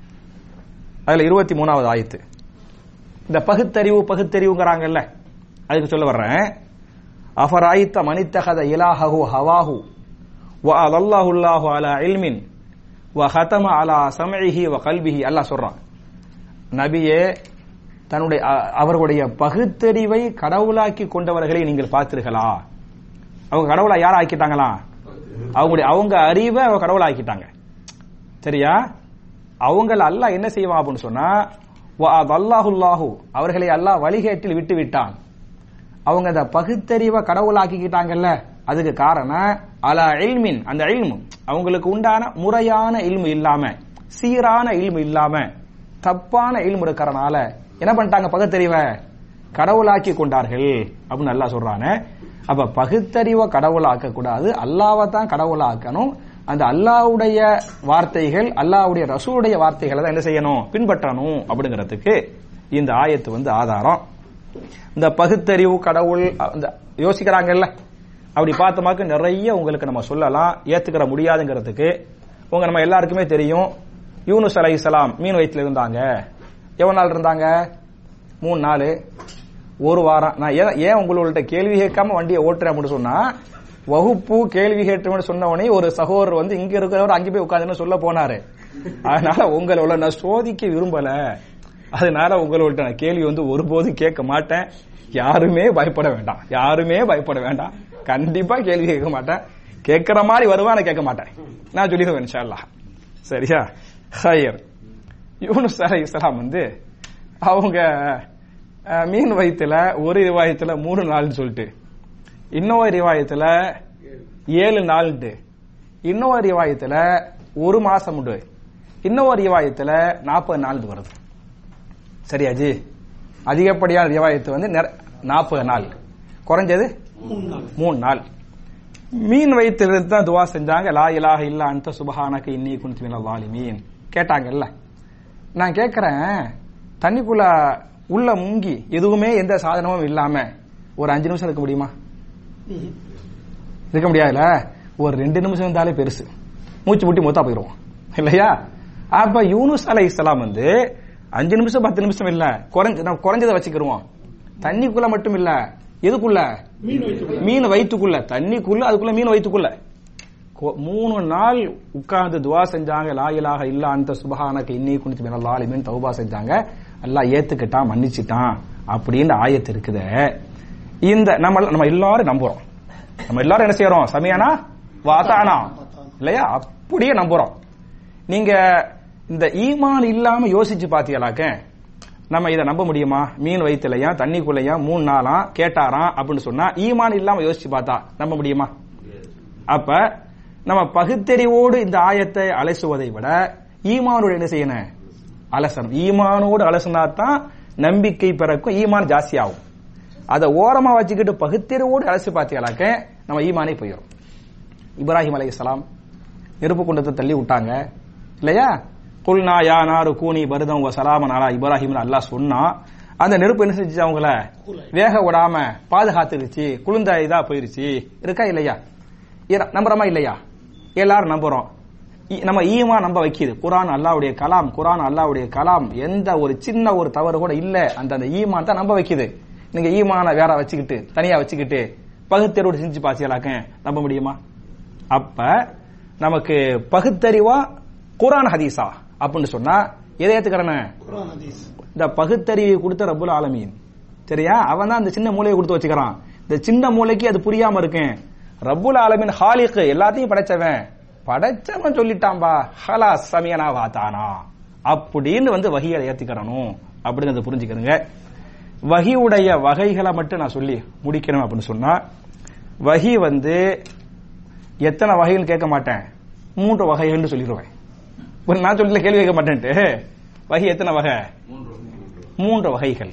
அதுல இருபத்தி மூணாவது ஆயத்து இந்த பகுத்தறிவு பகுத்தறிவுங்கிறாங்கல்ல அதுக்கு சொல்ல வர்றேன் அஃபராயித்த மனித்தகத இலாஹு ஹவாஹு வ அல்லாஹு அல்லாஹு அலா இல்மின் வ ஹதம அலா சமஇஹி வ கல்பிஹி அல்லாஹ் சொல்றான் நபியே தன்னுடைய அ- அவர்களுடைய பகுத்தறிவை கடவுளாக்கி கொண்டவர்களை நீங்கள் பார்த்தீர்களா அவங்க கடவுளா யார் ஆக்கிட்டாங்களா அவங்களுடைய அவங்க அறிவை அவங்க கடவுளா ஆக்கிட்டாங்க சரியா அவங்கள அல்லாஹ் என்ன செய்வான் அப்படின்னு சொன்னா அல்லாஹுல்லாஹு அவர்களை அல்லாஹ் வழிகேட்டில் விட்டு விட்டான் அவங்க அந்த பகுத்தறிவை கடவுளாக்கிக்கிட்டாங்கல்ல அதுக்கு காரணம் அலா இல்மின் அந்த இல்மு அவங்களுக்கு உண்டான முறையான இல்மு இல்லாம சீரான இல்மு இல்லாம தப்பான இல்மு இருக்கிறனால என்ன பண்ணிட்டாங்க பகுத்தறிவை கடவுளாக்கி கொண்டார்கள் அப்படின்னு நல்லா சொல்றானே அப்ப பகுத்தறிவை கடவுளாக்க கூடாது அல்லாவை தான் கடவுளாக்கணும் அந்த அல்லாஹ்வுடைய வார்த்தைகள் அல்லாஹ்வுடைய ரசூலுடைய வார்த்தைகளை தான் என்ன செய்யணும் பின்பற்றணும் அப்படிங்கிறதுக்கு இந்த ஆயத்து வந்து ஆதாரம் இந்த பகுத்தறிவு கடவுள் அந்த யோசிக்கிறாங்கல்ல அப்படி பார்த்தோமாக்கு நிறைய உங்களுக்கு நம்ம சொல்லலாம் ஏத்துக்கிற முடியாதுங்கிறதுக்கு உங்க நம்ம எல்லாருக்குமே தெரியும் யூனுஸ் அலைஹிஸ்ஸலாம் மீன் வயிற்றுல இருந்தாங்க எவ்வளவு நாள் இருந்தாங்க மூணு நாள் ஒரு வாரம் நான் ஏன் ஏன் உங்கள்ட்ட கேள்வி கேட்காம வண்டியை ஓட்டுறேன் அப்படின்னு சொன்னா வகுப்பு கேள்வி கேட்டுன்னு சொன்ன உடனே ஒரு சகோதரர் வந்து இங்க இருக்கிறவர் அங்கே போய் உட்காந்துன்னு சொல்ல போனாரு அதனால உங்களோட நான் சோதிக்க விரும்பல அதனால உங்களோட நான் கேள்வி வந்து ஒருபோதும் கேட்க மாட்டேன் யாருமே பயப்பட வேண்டாம் யாருமே பயப்பட வேண்டாம் கண்டிப்பா கேள்வி கேட்க மாட்டேன் கேட்கிற மாதிரி வருவா நான் கேட்க மாட்டேன் நான் சொல்லிடுவேன் இன்ஷா அல்லாஹ் சரியா ஹயர் யூனுஸ் அலை இஸ்லாம் வந்து அவங்க அஹ், மீன் வயிற்றுல ஒரு ரிவாயத்துல மூணு நாள்னு சொல்லிட்டு இன்னொரு ரிவாயத்துல ஏழு நாள்ட்டு இன்னொரு ரிவாயத்துல ஒரு மாசம் உண்டு இன்னொரு ரிவாயத்துல நாற்பது நாள் வருது சரியா ஜி அதிகப்படியான ரிவாயத்து வந்து நாற்பது நாள் குறைஞ்சது மூணு நாள் மீன் வயிற்றிலிருந்து தான் துவா செஞ்சாங்க லா இலாஹ இல்லா அந்த சுபஹானக இன்னி குன்து மினல் வாலிமீன் கேட்டாங்கல்ல நான் கேட்கறேன் தண்ணிக்குள்ள உள்ள முங்கி எதுவுமே எந்த சாதனமும் இல்லாம ஒரு அஞ்சு நிமிஷம் இருக்க முடியுமா இருக்க முடியாதுல ஒரு ரெண்டு நிமிஷம் இருந்தாலே பெருசு மூச்சு முட்டி மூத்தா போயிடுவோம் இல்லையா அப்ப யூனுஸ் அலை இஸ்லாம் வந்து அஞ்சு நிமிஷம் பத்து நிமிஷம் இல்ல குறைஞ்ச நம்ம குறைஞ்சதை வச்சுக்கிருவோம் தண்ணிக்குள்ள மட்டும் இல்ல எதுக்குள்ள மீன் வயிற்றுக்குள்ள தண்ணிக்குள்ள அதுக்குள்ள மீன் வயிற்றுக்குள்ள கொ- மூணு நாள் உட்கார்ந்து துவா செஞ்சாங்க லா இலாஹ இல்லா அந்த சுபஹானக இன்னி குனித்து மினல் ஆலிமின் தௌபா செஞ்சாங்க அல்லாஹ் ஏத்துக்கிட்டான் மன்னிச்சிட்டான் அப்படின்னு ஆயத்து இருக்குது இந்த நம்ம நம்ம எல்லாரும் நம்புறோம் நம்ம எல்லாரும் என்ன செய்யறோம் சமயானா வாத்தானா இல்லையா அப்படியே நம்புறோம் நீங்க இந்த ஈமான் இல்லாம யோசிச்சு பாத்தீங்களாக்க நம்ம இதை நம்ப முடியுமா மீன் வயிற்றுலையா தண்ணிக்குள்ளையா மூணு நாளா கேட்டாராம் அப்படின்னு சொன்னா ஈமான் இல்லாம யோசிச்சு பார்த்தா நம்ப முடியுமா அப்ப நம்ம பகுத்தறிவோடு இந்த ஆயத்தை அலசுவதை விட ஈமானோடு என்ன செய்யணும் அலசணும் ஈமானோடு அலசுனா தான் நம்பிக்கை பிறக்கும் ஈமான் ஜாஸ்தி ஆகும் அதை ஓரமா வச்சுக்கிட்டு பகுத்தறிவோடு அலசி பார்த்தீங்களாக்க நம்ம ஈமானே போயிடும் இப்ராஹிம் அலைஹிஸ்ஸலாம் நெருப்பு குண்டத்தை தள்ளி விட்டாங்க இல்லையா குல்னா யா நாரு கூனி பருதம் வ சலாமன் அலா இப்ராஹிம்னு அல்லாஹ் சொன்னா அந்த நெருப்பு என்ன செஞ்சுச்சு அவங்கள வேக விடாம பாதுகாத்துருச்சு குளிர்ந்த இதா போயிருச்சு இருக்கா இல்லையா இர- நம்புறோமா இல்லையா எல்லாரும் நம்புறோம் இ- நம்ம ஈமா நம்ப வைக்கிது குரான் அல்லாவுடைய கலாம் குரான் அல்லாவுடைய கலாம் எந்த ஒரு சின்ன ஒரு தவறு கூட இல்ல அந்த அந்த ஈமான் தான் நம்ப வைக்குது நீங்க ஈமான வேற வச்சுக்கிட்டு தனியா வச்சுக்கிட்டு பகுத்தறிவோடு செஞ்சு பாத்தீங்களாக்க நம்ப முடியுமா அப்ப நமக்கு பகுத்தறிவா குரான் ஹதீஸா அப்படின்னு சொன்னா எதை ஏத்துக்கிறேன்னு குரான் ஹதீஸ் இந்த பகுத்தறிவை கொடுத்த ரப்புல் ஆலமீன் சரியா அவன் தான் அந்த சின்ன மூளையை கொடுத்து வச்சுக்கிறான் இந்த சின்ன மூளைக்கு அது புரியாம இருக்கேன் ரப்புல் ஆலமீன் ஹாலிக் எல்லாத்தையும் படைச்சவன் படைச்சவன் சொல்லிட்டான்பா ஹலா சமியனா வாத்தானா அப்படின்னு வந்து வகியை ஏத்திக்கிறணும் அப்படிங்கறத புரிஞ்சுக்கிறங்க வகியுடைய வகைகளை மட்டும் நான் சொல்லி முடிக்கணும் அப்படின்னு சொன்னா வகி வந்து எத்தனை வகைகள் கேட்க மாட்டேன் மூன்று வகைகள்னு சொல்லிடுவேன் ஒரு நான் சொல்லல கேள்வி கேட்க மாட்டேன்ட்டு வகி எத்தனை வகை மூன்று வகைகள்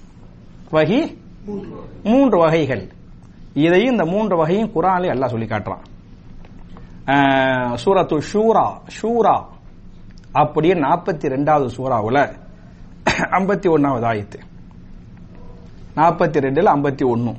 வகி மூன்று வகைகள் இதையும் இந்த மூன்று வகையும் குரான்ல எல்லாம் சொல்லி காட்டுறான் ஆஹ், சூரத்து ஷூரா ஷூரா அப்படியே நாற்பத்தி ரெண்டாவது சூறாவுல ஐம்பத்தி ஒன்னாவது ஆயத்து நாற்பத்தி ரெண்டுல ஐம்பத்தி ஒன்னு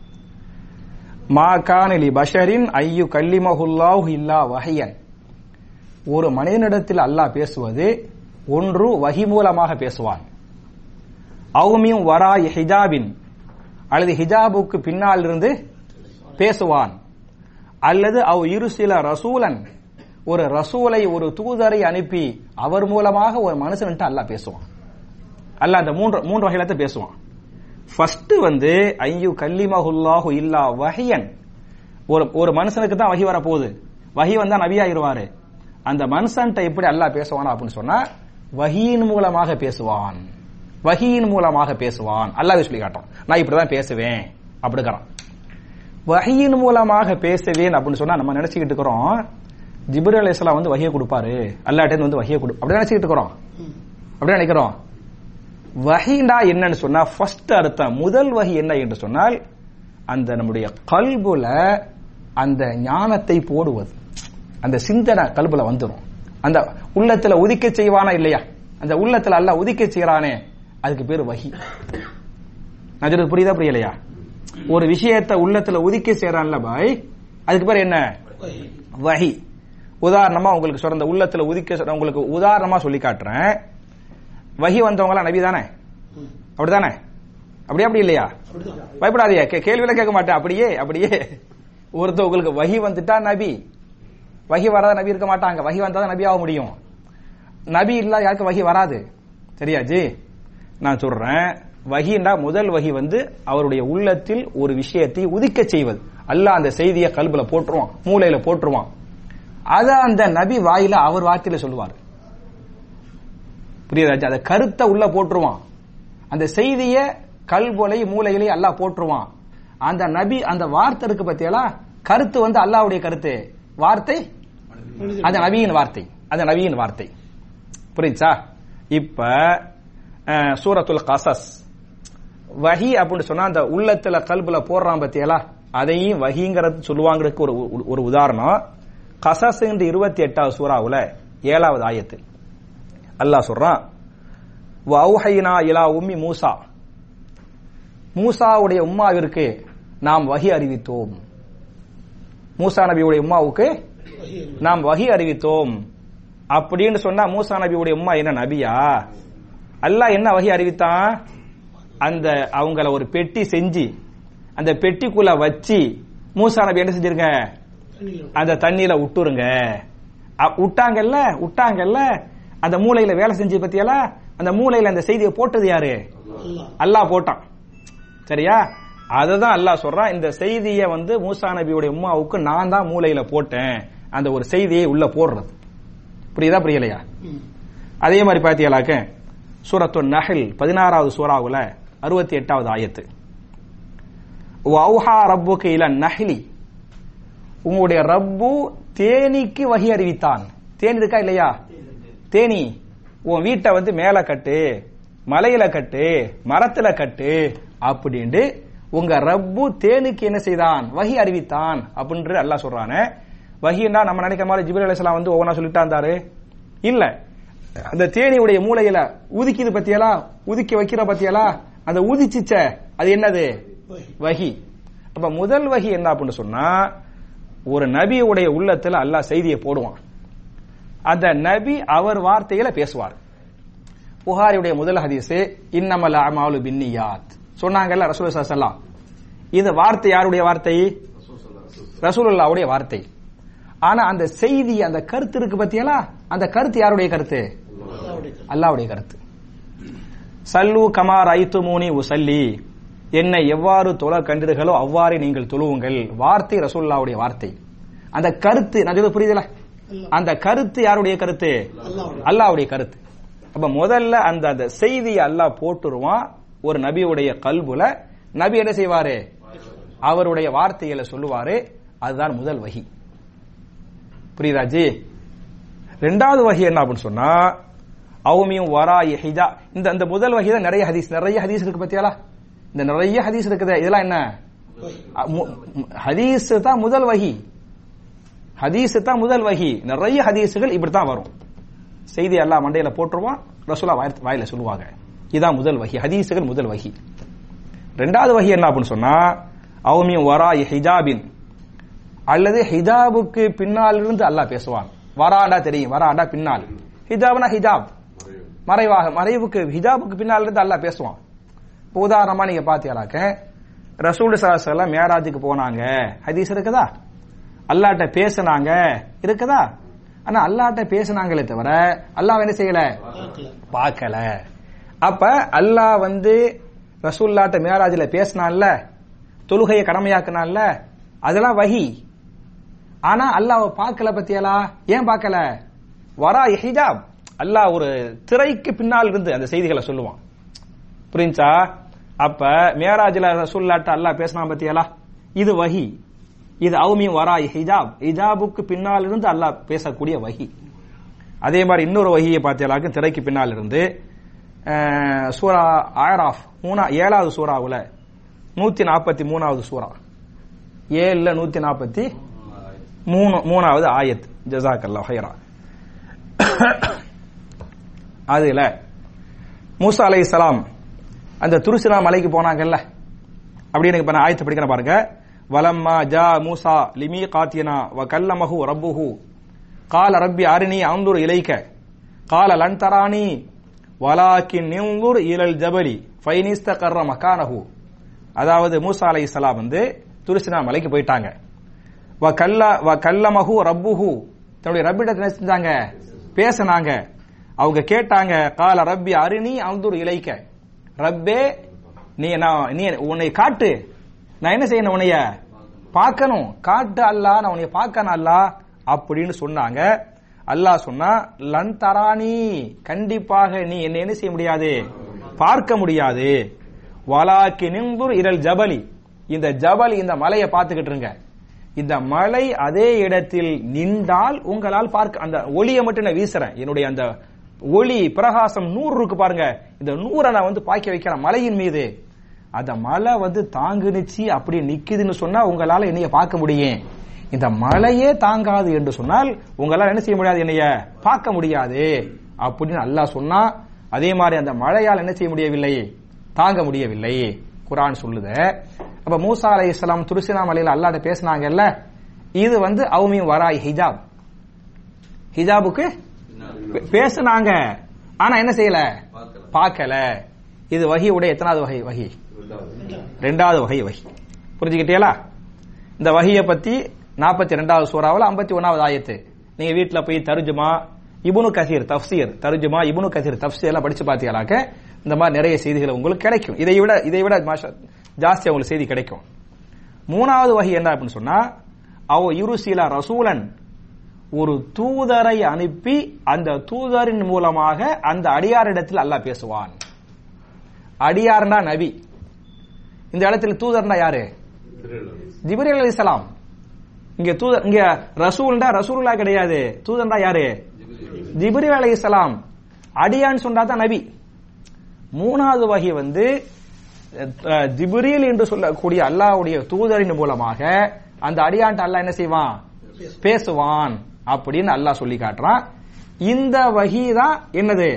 மா கானிலி பஷரின் ஐயு கல்லிமஹுல்லாஹு இல்லா வஹையன் ஒரு மனிதனிடத்தில் அல்லாஹ் பேசுவது ஒன்று வஹி மூலமாக பேசுவான் அவுமியும் வரா ஹிஜாபின் அல்லது ஹிஜாபுக்கு பின்னால் இருந்து பேசுவான் அல்லது அவ் இருசில ரசூலன் ஒரு ரசூலை ஒரு தூதரை அனுப்பி அவர் மூலமாக ஒரு மனுஷன்ட்டு அல்லாஹ் பேசுவான் அல்லாஹ் அந்த மூன்று மூன்று வகையில தான் பேசுவான் ஃபர்ஸ்ட் வந்து ஐயு கல்லிமஹுல்லாஹு இல்லா வஹியன் ஒரு ஒரு மனுஷனுக்கு தான் வகி வர போகுது வகி வந்தா நபியாயிருவாரு அந்த மனுஷன்ட்ட எப்படி அல்லாஹ் பேசுவானா அப்படின்னு சொன்னா வகியின் மூலமாக பேசுவான் வகியின் மூலமாக பேசுவான் அல்லாஹ் சொல்லி காட்டும் நான் இப்படிதான் பேசுவேன் அப்படிங்கிறான் வகியின் மூலமாக பேசுவேன் அப்படின்னு சொன்னா நம்ம நினைச்சுக்கிட்டு இருக்கிறோம் ஜிப்ரி அலைஹிஸ்ஸலாம் வந்து வகியை கொடுப்பாரு அல்லாஹ்ட்ட வந்து வகியை கொடு அப்படி நினைச்சுக்கிட்டு இருக்கிறோம் அப்படி நினைக்கிறோம் வஹிண்டா என்னன்னு சொன்னா ஃபர்ஸ்ட் அர்த்தம் முதல் வகி என்ன என்று சொன்னால் அந்த நம்முடைய கல்புல அந்த ஞானத்தை போடுவது அந்த சிந்தனை கல்புல வந்துடும் அந்த உள்ளத்துல உதிக்க செய்வானா இல்லையா அந்த உள்ளத்துல அல்லாஹ் உதிக்க செய்யறானே அதுக்கு பேரு வஹி நான் சொல்றது புரியுதா புரியலையா ஒரு விஷயத்தை உள்ளத்துல உதிக்க செய்யறான்ல பாய் அதுக்கு பேர் என்ன வஹி உதாரணமா உங்களுக்கு சொல்ற இந்த உள்ளத்துல உதிக்க சொல்ற- உங்களுக்கு உதாரணமா சொல்லி காட்டுறேன் வஹி வந்தவங்களாம் நபி தானே அப்படிதானே அப்படியே அப்படி இல்லையா அப்படிதான் பயப்படாதீங்க கே- கேள்வியில கேட்க மாட்டேன் அப்படியே அப்படியே ஒருத்தர் உங்களுக்கு வஹி வந்துட்டா நபி வஹி வராத நபி இருக்க மாட்டாங்க வஹி வந்தாதான் நபி ஆக முடியும் நபி இல்லாத யாருக்கும் வஹி வராது சரியா ஜி நான் சொல்றேன் வஹின்னா முதல் வஹி வந்து அவருடைய உள்ளத்தில் ஒரு விஷயத்தை உதிக்க செய்வது அல்லாஹ் அந்த செய்தியை கல்புல போட்டுருவான் மூளையில போட்டுருவான் அத அந்த நபி வாயில அவர் வார்த்தையில சொல்லுவார் புரியுதா அந்த கருத்தை உள்ள போட்டுருவான் அந்த செய்திய கல்பொலை மூளையிலே அல்லாஹ் போட்டுருவான் அந்த நபி அந்த வார்த்தை இருக்கு பத்தியலா கருத்து வந்து அல்லாஹ்வுடைய கருத்து வார்த்தை அது நபியின் வார்த்தை அது நபியின் வார்த்தை புரியுச்சா இப்ப அஹ், சூரத்துல் கசஸ் வஹி அப்படின்னு சொன்னா அந்த உள்ளத்துல கல்புல போடுறான் பத்தியலா அதையும் வஹிங்கிறது சொல்லுவாங்கிறதுக்கு ஒரு ஒரு- ஒரு உதாரணம் கசஸ் இருபத்தி எட்டாவது சூறாவுல ஏழாவது ஆயத்து அல்லாஹ் சொல்றான் வௌஹைனா இலா உம்மி மூசா மூசாவுடைய உம்மாவிற்கு நாம் வஹி அறிவித்தோம் மூசா நபியுடைய உம்மாவுக்கு நாம் வஹி அறிவித்தோம் அப்படின்னு சொன்னா மூசா நபியுடைய உம்மா என்ன நபியா அல்லாஹ் என்ன வஹி அறிவித்தான் அந்த அவங்கள ஒரு பெட்டி செஞ்சு அந்த பெட்டிக்குள்ள வச்சு மூசா நபி என்ன செஞ்சிருங்க அந்த தண்ணியில விட்டுருங்க அ- விட்டாங்கல்ல விட்டாங்கல்ல அந்த மூளையில வேலை செஞ்சு பத்தியால அந்த மூளையில அந்த செய்தியை போட்டது யாரு அல்லாஹ் அல்லாஹ் போட்டான் சரியா அததான் அல்லாஹ் சொல்றான் இந்த செய்தியை வந்து மூசா நபியுடைய உம்மாவுக்கு நான் தான் மூளையில போட்டேன் அந்த ஒரு செய்தியை உள்ள போடுறது புரியுதா புரியலையா ம். அதே மாதிரி பாத்தியலாக்க சூரத்து நஹல் பதினாறாவது சூறாவுல அறுபத்தி எட்டாவது ஆயத்து வௌஹா ரப்புக்கு இல நஹ்லி உங்களுடைய ரப்பு தேனிக்கு வகி அறிவித்தான் தேனி இருக்கா இல்லையா தேனி உன் வீட்டை வந்து மேல கட்டு மலையில கட்டு மரத்துல கட்டு அப்படின்ட்டு உங்க ரப்பு தேனுக்கு என்ன செய்தான் வகி அறிவித்தான் அப்படின்ட்டு அல்லாஹ் சொல்றானே வகின்னா நம்ம நினைக்கிற மாதிரி ஜிபிர் அலிஸ்லாம் வந்து ஒவ்வொன்றா சொல்லிட்டா இருந்தாரு இல்ல அந்த தேனியுடைய மூளையில உதிக்குது பத்தியலா உதிக்க வைக்கிற பத்தியலா அந்த உதிச்சிச்ச அது என்னது வஹி. வஹி அப்ப முதல் வஹி என்ன அப்படின்னு சொன்னா ஒரு நபியுடைய உள்ளத்துல அல்லாஹ் செய்தியை போடுவான் அந்த நபி அவர் வார்த்தையில பேசுவார் புகாரியுடைய முதல் ஹதீஸ் இன்னமல் அமாலு பின்னியாத் சொன்னாங்கல்ல ரசூல் ஸல்லல்லாஹு இந்த வார்த்தை யாருடைய வார்த்தை ரசூலுல்லாவுடைய வார்த்தை ஆனா அந்த செய்தி அந்த கருத்து இருக்கு பத்தியலா அந்த கருத்து யாருடைய கருத்து அல்லாஹ்வுடைய கருத்து. அல்லாஹ்வுடைய கருத்து சல்லு கமார் ஐத்து மூனி உசல்லி என்னை எவ்வாறு தொழ கண்டீர்களோ அவ்வாறே நீங்கள் தொழுவுங்கள் வார்த்தை ரசூலுல்லாவுடைய வார்த்தை அந்த கருத்து நான் சொல்றது புரியுதுல அல்லாஹ். அந்த கருத்து யாருடைய கருத்து அல்லாஹ்வுடைய. அல்லாஹ்வுடைய கருத்து அப்ப முதல்ல அந்த அந்த செய்தியை அல்லாஹ் போட்டுருவான் ஒரு நபியுடைய கல்புல நபி என்ன செய்வாரு அவருடைய வார்த்தைகளை சொல்லுவாரு அதுதான் முதல் வகி புரியுதா ஜி ரெண்டாவது வகி என்ன அப்படின்னு சொன்னா அவுமியும் வரா ஹிஜா இந்த இந்த முதல் வகி தான் நிறைய ஹதீஸ் நிறைய ஹதீஸ் இருக்கு பத்தியாலா இந்த நிறைய ஹதீஸ் இருக்குது இதெல்லாம் என்ன வஹி. அ- மு- மு- ஹதீஸ் தான் முதல் வகி ஹதீஸ் தான் முதல் வகி நிறைய ஹதீஸுகள் இப்படி தான் வரும் செய்தி எல்லாம் மண்டையில போட்டுருவான் ரசூலா வாயில- வாயில சொல்லுவாங்க இதான் முதல் வகி ஹதீஸுகள் முதல் வகி ரெண்டாவது வகி என்ன அப்படின்னு சொன்னா அவுமியும் வரா ஹிஜாபின் அல்லது ஹிஜாபுக்கு பின்னால் இருந்து அல்லாஹ் பேசுவான் வராண்டா தெரியும் வராண்டா பின்னால் ஹிஜாப்னா ஹிஜாப் மறைவாக மறைவுக்கு ஹிஜாபுக்கு பின்னால் இருந்து அல்லாஹ் பேசுவான் இப்போ உதாரணமா நீங்க பாத்தீங்களாக்க ரசூல் சலாசல்லாம் மேராஜுக்கு போனாங்க ஹதீஸ் இருக்குதா அல்லாட்ட பேசுனாங்க இருக்குதா ஆனா அல்லாட்ட பேசுனாங்களே தவிர அல்லாஹ் என்ன செய்யல பார்க்கல. பார்க்கல அப்ப அல்லாஹ் வந்து ரசூல்லாட்ட மேராஜ்ல பேசினான்ல தொழுகையை கடமையாக்குனான்ல அதெல்லாம் வஹி ஆனா அல்லாஹ் பார்க்கல பத்தியலா ஏன் பார்க்கல வரா ஹிஜாப் அல்லாஹ் ஒரு திரைக்கு பின்னால் இருந்து அந்த செய்திகளை சொல்லுவான் புரிஞ்சா அப்ப மேராஜ்ல ரசூல்லாட்ட அல்லாஹ் பேசினான் பத்தியலா இது வஹி இது அவுமியும் வரா ஹிஜாப் ஹிஜாபுக்கு பின்னால் இருந்து அல்லாஹ் பேசக்கூடிய வஹி அதே மாதிரி இன்னொரு வகியை பார்த்தீங்களாக்க திரைக்கு பின்னால் இருந்து அஹ், சூரா ஆராஃப் மூணா ஏழாவது சூறாவுல நூத்தி நாற்பத்தி மூணாவது சூரா ஏழுல நூத்தி நாற்பத்தி மூணு மூணாவது ஆயத் ஜசாக் அல்லா ஹைரா அதுல மூசா அலைஹிஸ்ஸலாம் அந்த துருசினா மலைக்கு போனாங்கல்ல அப்படின்னு இப்ப நான் ஆயத்தை படிக்கிறேன் பாருங்க வலம்மா ஜா மூசா லிமி காத்தியனா வ கல்லமஹு ரப்புஹு கால ரப்பி அரிணி அந்துர் இலைக்க கால லன் தரானி வலாக்கின் நிந்துர் இலல் ஜபலி ஃபைனிஸ்தகர்ர மக்கானஹு அதாவது மூசா அலைஹிஸ்ஸலாம் வந்து துருசினா மலைக்கு போயிட்டாங்க வ கல்ல வ கல்லமஹு ரப்புஹு தன்னுடைய ரப்பிடத்தை என்ன செஞ்சாங்க பேசினாங்க அவங்க கேட்டாங்க கால ரப்பி அரிணி அந்துர் இலைக்க ரப்பே நீ நான் நீ உன்னை காட்டு நான் என்ன செய்யணும் உன்னைய பார்க்கணும் காட்டு அல்லாஹ் நான் உன்னைய பார்க்கணும் அல்லாஹ் அப்படின்னு சொன்னாங்க அல்லாஹ் சொன்னா லன் தரானி கண்டிப்பாக நீ என்ன என்ன செய்ய முடியாது பார்க்க முடியாது வலாக்கி நிந்துர் இரல் ஜபலி இந்த ஜபல் இந்த மலையை பார்த்துக்கிட்டு இருங்க இந்த மலை அதே இடத்தில் நின்றால் உங்களால் பார்க்க அந்த ஒளியை மட்டும் நான் வீசுறேன் என்னுடைய அந்த ஒளி பிரகாசம் நூறு இருக்கு பாருங்க இந்த நூறை நான் வந்து பாய்க்க வைக்கிறேன் மலையின் மீது அந்த மலை வந்து தாங்குனுச்சு அப்படி நிக்குதுன்னு சொன்னா உங்களால என்னைய பார்க்க முடியும் இந்த மலையே தாங்காது என்று சொன்னால் உங்களால என்ன செய்ய முடியாது என்னைய பார்க்க முடியாது அப்படின்னு அல்லாஹ் சொன்னா அதே மாதிரி அந்த மழையால் என்ன செய்ய முடியவில்லை தாங்க முடியவில்லை குரான் சொல்லுத அப்ப மூசா அலை இஸ்லாம் துருசினா மலையில அல்லாட்ட பேசினாங்கல்ல இது வந்து அவுமியும் வராய் ஹிஜாப் ஹிஜாபுக்கு பே- பேசுனாங்க ஆனா என்ன செய்யல பார்க்கல இது வகி உடைய எத்தனாவது வகை வகி ரெண்டாவது வகை வகி புரிஞ்சுக்கிட்டீங்களா இந்த வகியை பத்தி நாற்பத்தி ரெண்டாவது சூறாவில் ஐம்பத்தி ஒன்னாவது ஆயத்து நீங்க வீட்ல போய் தருஜுமா இபுனு கசீர் தப்சீர் தருஜுமா இபுனு கசீர் தப்சீர் எல்லாம் படிச்சு பார்த்தீங்களாக்க இந்த மாதிரி நிறைய செய்திகள் உங்களுக்கு கிடைக்கும் இதை விட இதை விட மாஷா ஜாஸ்தியா உங்களுக்கு செய்தி கிடைக்கும் மூணாவது வகை என்ன அப்படின்னு சொன்னா அவ யுருசீலா ரசூலன் ஒரு தூதரை அனுப்பி அந்த தூதரின் மூலமாக அந்த அடியாரிடத்தில் அல்லாஹ் பேசுவான் அடியார்னா நபி இந்த இடத்துல தூதர்னா யாரு ஜிப்ரீல் அலைஹிஸ்ஸலாம் இங்க தூதர் இங்க ரசூல்டா ரசூலுல்லா கிடையாது தூதர்னா யாரு ஜிப்ரீல் அலைஹிஸ்ஸலாம் அடியான் சொன்னா தான் நபி மூணாவது வகை வந்து அஹ், ஜிப்ரீல் என்று சொல்லக்கூடிய அல்லாஹ்வுடைய தூதரின் மூலமாக அந்த அடியான்ட்ட அல்லாஹ் என்ன செய்வான் பேசுவான் அப்படின்னு அல்லாஹ் சொல்லி காட்டுறான் இந்த வகி தான் என்னது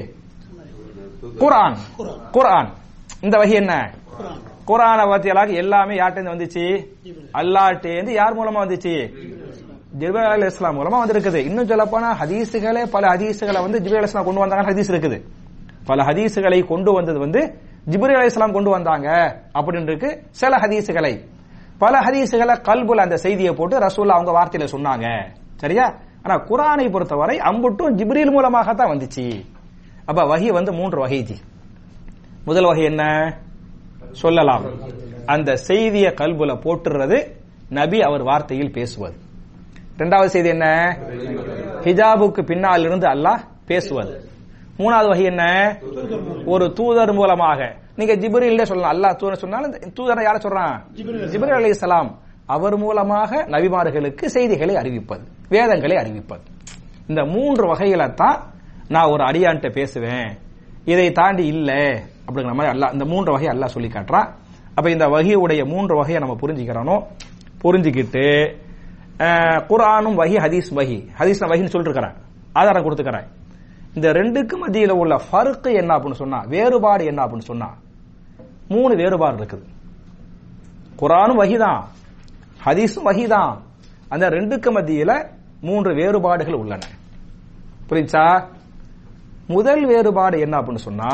குர்ஆன் குர்ஆன் இந்த வகி என்ன குரான் குரான வாத்தியலாக எல்லாமே யார்கிட்ட வந்துச்சு அல்லாட்டேந்து யார் மூலமா வந்துச்சு ஜிப்ரீல் அலி இஸ்லாம் மூலமா வந்திருக்குது இன்னும் சொல்ல போனா ஹதீஸுகளே பல ஹதீஸுகளை வந்து ஜிப்ரீல் அலி இஸ்லாம் கொண்டு வந்தாங்க ஹதீஸ் இருக்குது பல ஹதீஸுகளை கொண்டு வந்தது வந்து ஜிப்ரீல் அலி இஸ்லாம் கொண்டு வந்தாங்க அப்படின்னு இருக்கு சில ஹதீஸுகளை பல ஹதீஸுகளை கல்புல அந்த செய்தியை போட்டு ரசூல்லா அவங்க வார்த்தையில சொன்னாங்க சரியா ஆனா குரானை பொறுத்தவரை அம்புட்டும் ஜிப்ரீல் மூலமாக தான் வந்துச்சு அப்ப வகி வந்து மூன்று வகை ஜி முதல் வகை என்ன சொல்லலாம் அந்த செய்தியை கல்புல போட்டுறது நபி அவர் வார்த்தையில் பேசுவது இரண்டாவது செய்தி என்ன ஹிஜாபுக்கு பின்னால் இருந்து அல்லாஹ் பேசுவது மூணாவது வகை என்ன ஒரு தூதர் மூலமாக நீங்க ஜிப்ரீல்ல சொல்லலாம் அல்லாஹ் தூதர் சொன்னாலும் இந்த தூதரை யார சொல்றான் ஜிப்ரீல் அலைஹிஸ்ஸலாம் அவர் மூலமாக நபிமார்களுக்கு செய்திகளை அறிவிப்பது வேதங்களை அறிவிப்பது இந்த மூன்று வகையில தான் நான் ஒரு அடியான்ட்ட பேசுவேன் இதை தாண்டி இல்ல அப்படிங்கிற மாதிரி அல்லாஹ் இந்த மூன்று வகையை அல்லாஹ் சொல்லி காட்டுறான் அப்ப இந்த வகையுடைய மூன்று வகையை நம்ம புரிஞ்சுக்கிறோம் புரிஞ்சுக்கிட்டு அஹ், குர்ஆனும் வகி ஹதீஸ் வகி ஹதீஸ் வகின்னு சொல்லிட்டு இருக்கிறேன் ஆதாரம் கொடுத்துக்கிறேன் இந்த ரெண்டுக்கு மத்தியில உள்ள ஃபர்க்கு என்ன அப்படின்னு சொன்னா வேறுபாடு என்ன அப்படின்னு சொன்னா மூணு வேறுபாடு இருக்குது குர்ஆனும் வகிதான் ஹதீஸும் வகிதான் அந்த ரெண்டுக்கு மத்தியில மூன்று வேறுபாடுகள் உள்ளன புரிஞ்சா முதல் வேறுபாடு என்ன அப்படின்னு சொன்னா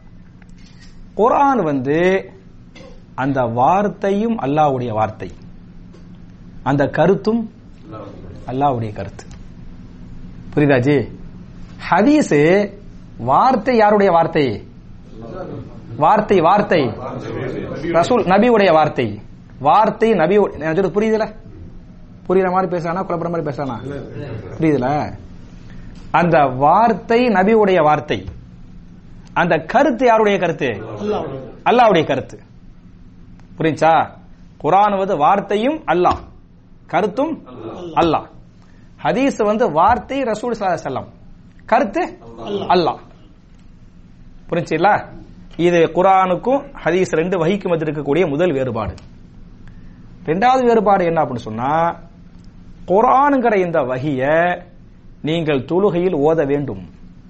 குர்ஆன் வந்து அந்த வார்த்தையும் அல்லாஹ்வுடைய வார்த்தை அந்த கருத்தும் அல்லாஹ்வுடைய கருத்து புரியுதா ஜி ஹதீஸ் வார்த்தை யாருடைய வார்த்தை வார்த்தை வார்த்தை ரசூல் நபியுடைய வார்த்தை வார்த்தை நபி நான் சொல்றது புரியுதுல புரியுற மாதிரி பேசுறானா குழப்பற மாதிரி பேசுறானா புரியுதுல அந்த வார்த்தை நபியுடைய வார்த்தை அந்த கருத்து யாருடைய கருத்து அல்லாவுடைய அல்லாஹ்வுடைய கருத்து புரிஞ்சா குர்ஆன் வந்து வார்த்தையும் அல்லாஹ் கருத்தும் அல்லாஹ் ஹதீஸ் வந்து வார்த்தை ரசூல் ஸல்லல்லாஹு அலைஹி வஸல்லம் கருத்து அல்லாஹ் புரிஞ்சுங்களா இது குர்ஆனுக்கும் ஹதீஸ் ரெண்டு வகைக்கும் மத்தியில் இருக்கக்கூடிய முதல் வேறுபாடு ரெண்டாவது வேறுபாடு என்ன அப்படின்னு சொன்னா குர்ஆனுங்கிற இந்த வகிய நீங்கள் தொழுகையில் ஓத வேண்டும்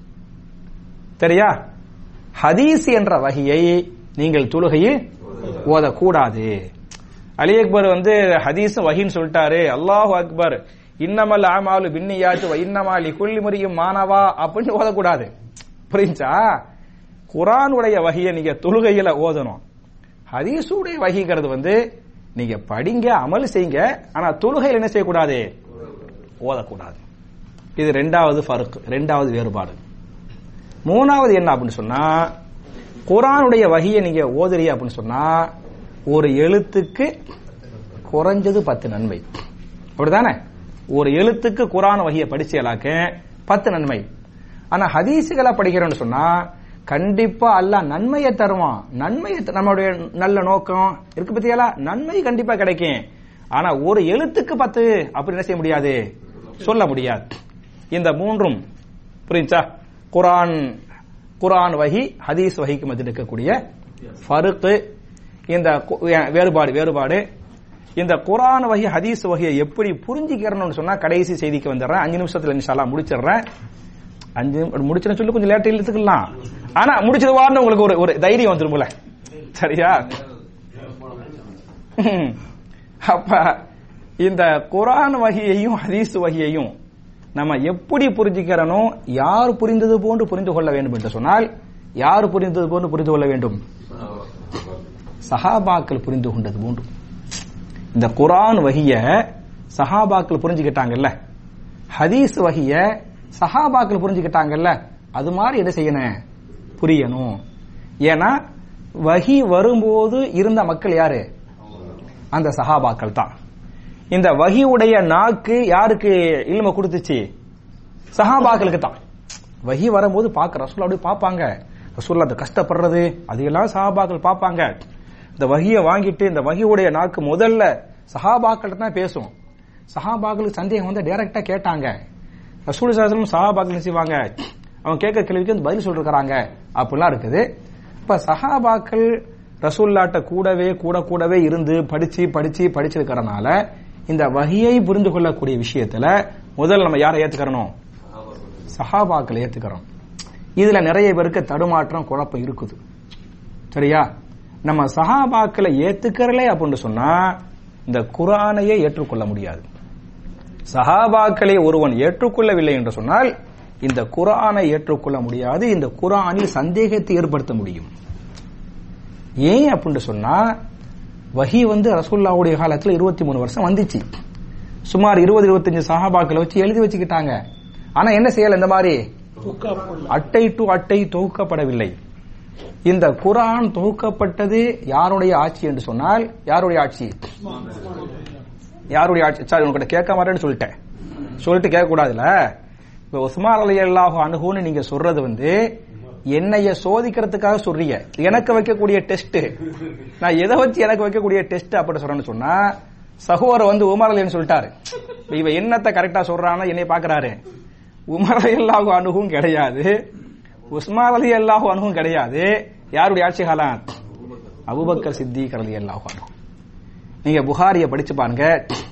சரியா ஹதீஸ் என்ற வகையை நீங்கள் தொழுகையில் ஓதக்கூடாது அலி அக்பர் வந்து ஹதீஸ் வகின்னு சொல்லிட்டாரு அல்லாஹ் அக்பர் இன்னமல் ஆமாலு பின்னியாத்து வ இன்னமா லிகுல்லி முறியும் மானவா அப்படின்னு ஓதக்கூடாது புரிஞ்சா குரானுடைய வகையை நீங்க தொழுகையில ஓதணும் ஹதீஸுடைய வகைங்கிறது வந்து நீங்க படிங்க அமல் செய்யுங்க ஆனா தொழுகையில் என்ன செய்யக்கூடாது ஓதக்கூடாது இது ரெண்டாவது ஃபர்க் ரெண்டாவது வேறுபாடு மூணாவது என்ன அப்படின்னு சொன்னா குரானுடைய வகையை நீங்க ஓதுறீ அப்படின்னு சொன்னா ஒரு எழுத்துக்கு குறைஞ்சது பத்து நன்மை அப்படிதானே ஒரு எழுத்துக்கு குரான் வகையை படிச்சலாக்க பத்து நன்மை ஆனா ஹதீஸுகளை படிக்கிறோம்னு சொன்னா கண்டிப்பா அல்லாஹ் நன்மையை தருவான் நன்மையை த- நம்மளுடைய நல்ல நோக்கம் இருக்கு பத்தியாலா நன்மை கண்டிப்பா கிடைக்கும் ஆனா ஒரு எழுத்துக்கு பத்து அப்படி என்ன செய்ய முடியாது சொல்ல முடியாது இந்த மூன்றும் புரிஞ்சா குரான் குரான் வகி ஹதீஸ் வகிக்கு மத்தியில் இருக்கக்கூடிய ஃபருக்கு இந்த கு- வேறுபாடு வேறுபாடு இந்த குரான் வகை ஹதீஸ் வகையை எப்படி புரிஞ்சுக்கிறணும்னு சொன்னா கடைசி செய்திக்கு வந்துடுறேன் அஞ்சு நிமிஷத்துல இன்ஷால்லா முடிச்சிடுறேன் அஞ்சு முடிச்சுன்னு சொல்லி கொஞ்சம் லேட் இழுத்துக்கலாம் ஆனா முடிச்சிருவான்னு உங்களுக்கு ஒரு ஒரு தைரியம் வந்துருமுல சரியா ம். அப்ப இந்த குரான் வகையையும் ஹதீஸ் வகையையும் நம்ம எப்படி புரிஞ்சுக்கிறனோ யார் புரிந்தது போன்று புரிந்து கொள்ள வேண்டும் என்று சொன்னால் யார் புரிந்தது போன்று புரிந்து கொள்ள வேண்டும் சஹாபாக்கள் புரிந்து கொண்டது போன்று இந்த குரான் வகிய சஹாபாக்கள் புரிஞ்சுக்கிட்டாங்கல்ல ஹதீஸ் வகிய சஹாபாக்கள் புரிஞ்சுக்கிட்டாங்கல்ல அது மாதிரி என்ன செய்யணும் புரியணும் ஏன்னா வகி வரும்போது இருந்த மக்கள் யாரு அந்த சஹாபாக்கள் தான் இந்த வகியுடைய நாக்கு யாருக்கு இல்ம கொடுத்துச்சு சஹாபாக்களுக்கு தான் வகி வரும்போது பார்க்க ரசூல் அப்படியே பார்ப்பாங்க ரசூல் அது கஷ்டப்படுறது அதையெல்லாம் சஹாபாக்கள் பார்ப்பாங்க இந்த வகியை வாங்கிட்டு இந்த வகியுடைய நாக்கு முதல்ல சஹாபாக்கள்ட்ட தான் பேசும் சஹாபாக்களுக்கு சந்தேகம் வந்து டைரக்டா கேட்டாங்க ரசூல் சாசனம் சஹாபாக்கள் என்ன செய்வாங்க அவங்க கேட்க கேள்விக்கு வந்து பதில் சொல்லிருக்கிறாங்க அப்படிலாம் இருக்குது இப்ப சஹாபாக்கள் ரசூல்லாட்ட கூடவே கூட கூடவே இருந்து படிச்சு படிச்சு படிச்சிருக்கிறனால இந்த வகையை புரிந்து கொள்ளக்கூடிய விஷயத்துல முதல்ல நம்ம யாரை ஏத்துக்கிறணும் சஹாபாக்களை ஏத்துக்கிறோம் இதுல நிறைய பேருக்கு தடுமாற்றம் குழப்பம் இருக்குது சரியா நம்ம சஹாபாக்களை ஏத்துக்கிறலே அப்படின்னு சொன்னா இந்த குரானையே ஏற்றுக்கொள்ள முடியாது சஹாபாக்களை ஒருவன் ஏற்றுக்கொள்ளவில்லை என்று சொன்னால் இந்த குரானை ஏற்றுக்கொள்ள முடியாது இந்த குரானில் சந்தேகத்தை ஏற்படுத்த முடியும் ஏன் அப்படின்னு சொன்னா வஹி வந்து ரசூல்லாவுடைய காலத்துல இருபத்தி மூணு வருஷம் வந்துச்சு சுமார் இருபது இருபத்தஞ்சு சஹாபாக்களை வச்சு எழுதி வச்சுக்கிட்டாங்க ஆனா என்ன செய்யல இந்த மாதிரி தூக்காப்புள்ள அட்டை டு அட்டை தொகுக்கப்படவில்லை இந்த குரான் தொகுக்கப்பட்டது யாருடைய ஆட்சி என்று சொன்னால் யாருடைய ஆட்சி யாருடைய ஆட்சி சார் உங்ககிட்ட கேட்க மாட்டேன்னு சொல்லிட்டேன் சொல்லிட்டு கேட்க கூடாதுல இப்ப உஸ்மான் அலி அல்லாஹு அணுகுன்னு நீங்க சொல்றது வந்து என்னைய சோதிக்கிறதுக்காக சொல்றீங்க எனக்கு வைக்கக்கூடிய டெஸ்ட் நான் எதை வச்சு எனக்கு வைக்கக்கூடிய டெஸ்ட் அப்படி சொல்றேன்னு சொன்னா சகோதரர் வந்து உமர் அலின்னு சொல்லிட்டாரு இப்ப இவ என்னத்தை கரெக்டா சொல்றான்னு என்னை பாக்குறாரு உமர் அலி அல்லாஹு அணுகும் கிடையாது உஸ்மான் அலி அல்லாஹு அணுகும் கிடையாது யாருடைய ஆட்சி காலம் அபுபக்கர் சித்திக் அலி அல்லாஹு அணுகும் நீங்க புகாரிய படிச்சு பாருங்க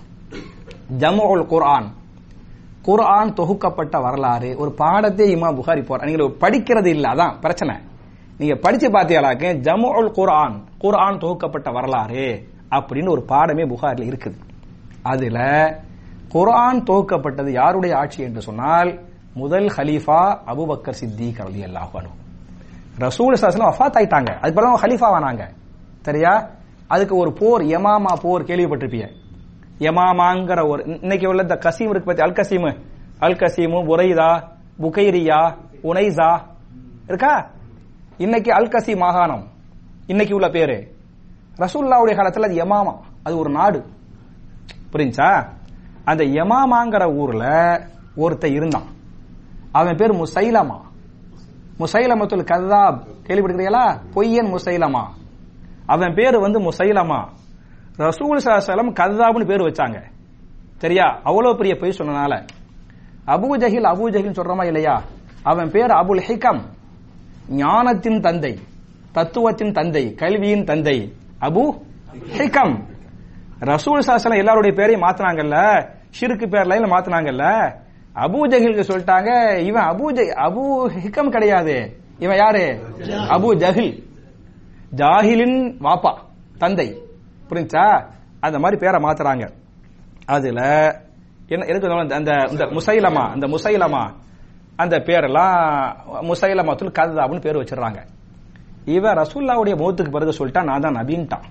ஜமுல் குர்ஆன் குர்ஆன் தொகுக்கப்பட்ட வரலாறு ஒரு பாடத்தை இமா புகாரி போற நீங்க படிக்கிறது இல்ல அதான் பிரச்சனை நீங்க படிச்சு பார்த்தீங்களாக்க ஜமுல் குர்ஆன் குர்ஆன் தொகுக்கப்பட்ட வரலாறு அப்படின்னு ஒரு பாடமே புகாரில் இருக்குது அதுல குர்ஆன் தொகுக்கப்பட்டது யாருடைய ஆட்சி என்று சொன்னால் முதல் ஹலீஃபா அபுபக்கர் சித்திக் ரலியல்லாஹு அன்ஹு ரசூல் சாஸ்லாம் வஃபாத் ஆயிட்டாங்க அதுக்கு பிறகு ஹலீஃபா ஆனாங்க சரியா அதுக்கு ஒரு போர் யமாமா போர் கேள்விப்பட்டிருப்பீங்க யமாமாங்கிற ஒரு இன்னைக்கு உள்ள இந்த கசீம் இருக்கு பத்தி அல் கசீம் அல் கசீமு புரைதா புகைரியா உனைசா இருக்கா இன்னைக்கு அல் கசீம் மாகாணம் இன்னைக்கு உள்ள பேரு ரசூல்லாவுடைய காலத்துல அது யமாமா அது ஒரு நாடு புரிஞ்சா அந்த யமாமாங்கிற ஊர்ல ஒருத்தன் இருந்தான் அவன் பேர் முசைலமா முசைலமத்துல் கதாப் கேள்விப்பட்டிருக்கிறீங்களா பொய்யன் முசைலமா அவன் பேரு வந்து முசைலமா ரசூல் சலம் கதாப்னு பேர் வச்சாங்க சரியா அவ்வளவு பெரிய பொய் சொன்னனால அபூ ஜஹில் அபூ ஜஹில் சொல்றமா இல்லையா அவன் பேர் அபுல் ஹிகம் ஞானத்தின் தந்தை தத்துவத்தின் தந்தை கல்வியின் தந்தை அபு ஹிகம் ரசூல் சாசலம் எல்லாருடைய பேரையும் மாத்தினாங்கல்ல ஷிருக்கு பேர்ல மாத்தினாங்கல்ல அபூ ஜஹிலுக்கு சொல்லிட்டாங்க இவன் அபூ ஜ- அபூ ஹிகம் கிடையாது இவன் யாரு அபூ ஜஹில் ஜாஹிலின் வாப்பா தந்தை புரிஞ்சா அந்த மாதிரி பேரை மாத்துறாங்க அதுல என்ன எதுக்கு வந்து அந்த இந்த முசைலமா அந்த முசைலமா அந்த பேரெல்லாம் முசைலமாத்துல் கதாப்னு பேர் வச்சிடுறாங்க இவன் ரசூல்லாவுடைய முகத்துக்கு பிறகு சொல்லிட்டா நான் தான் நபின்ட்டான்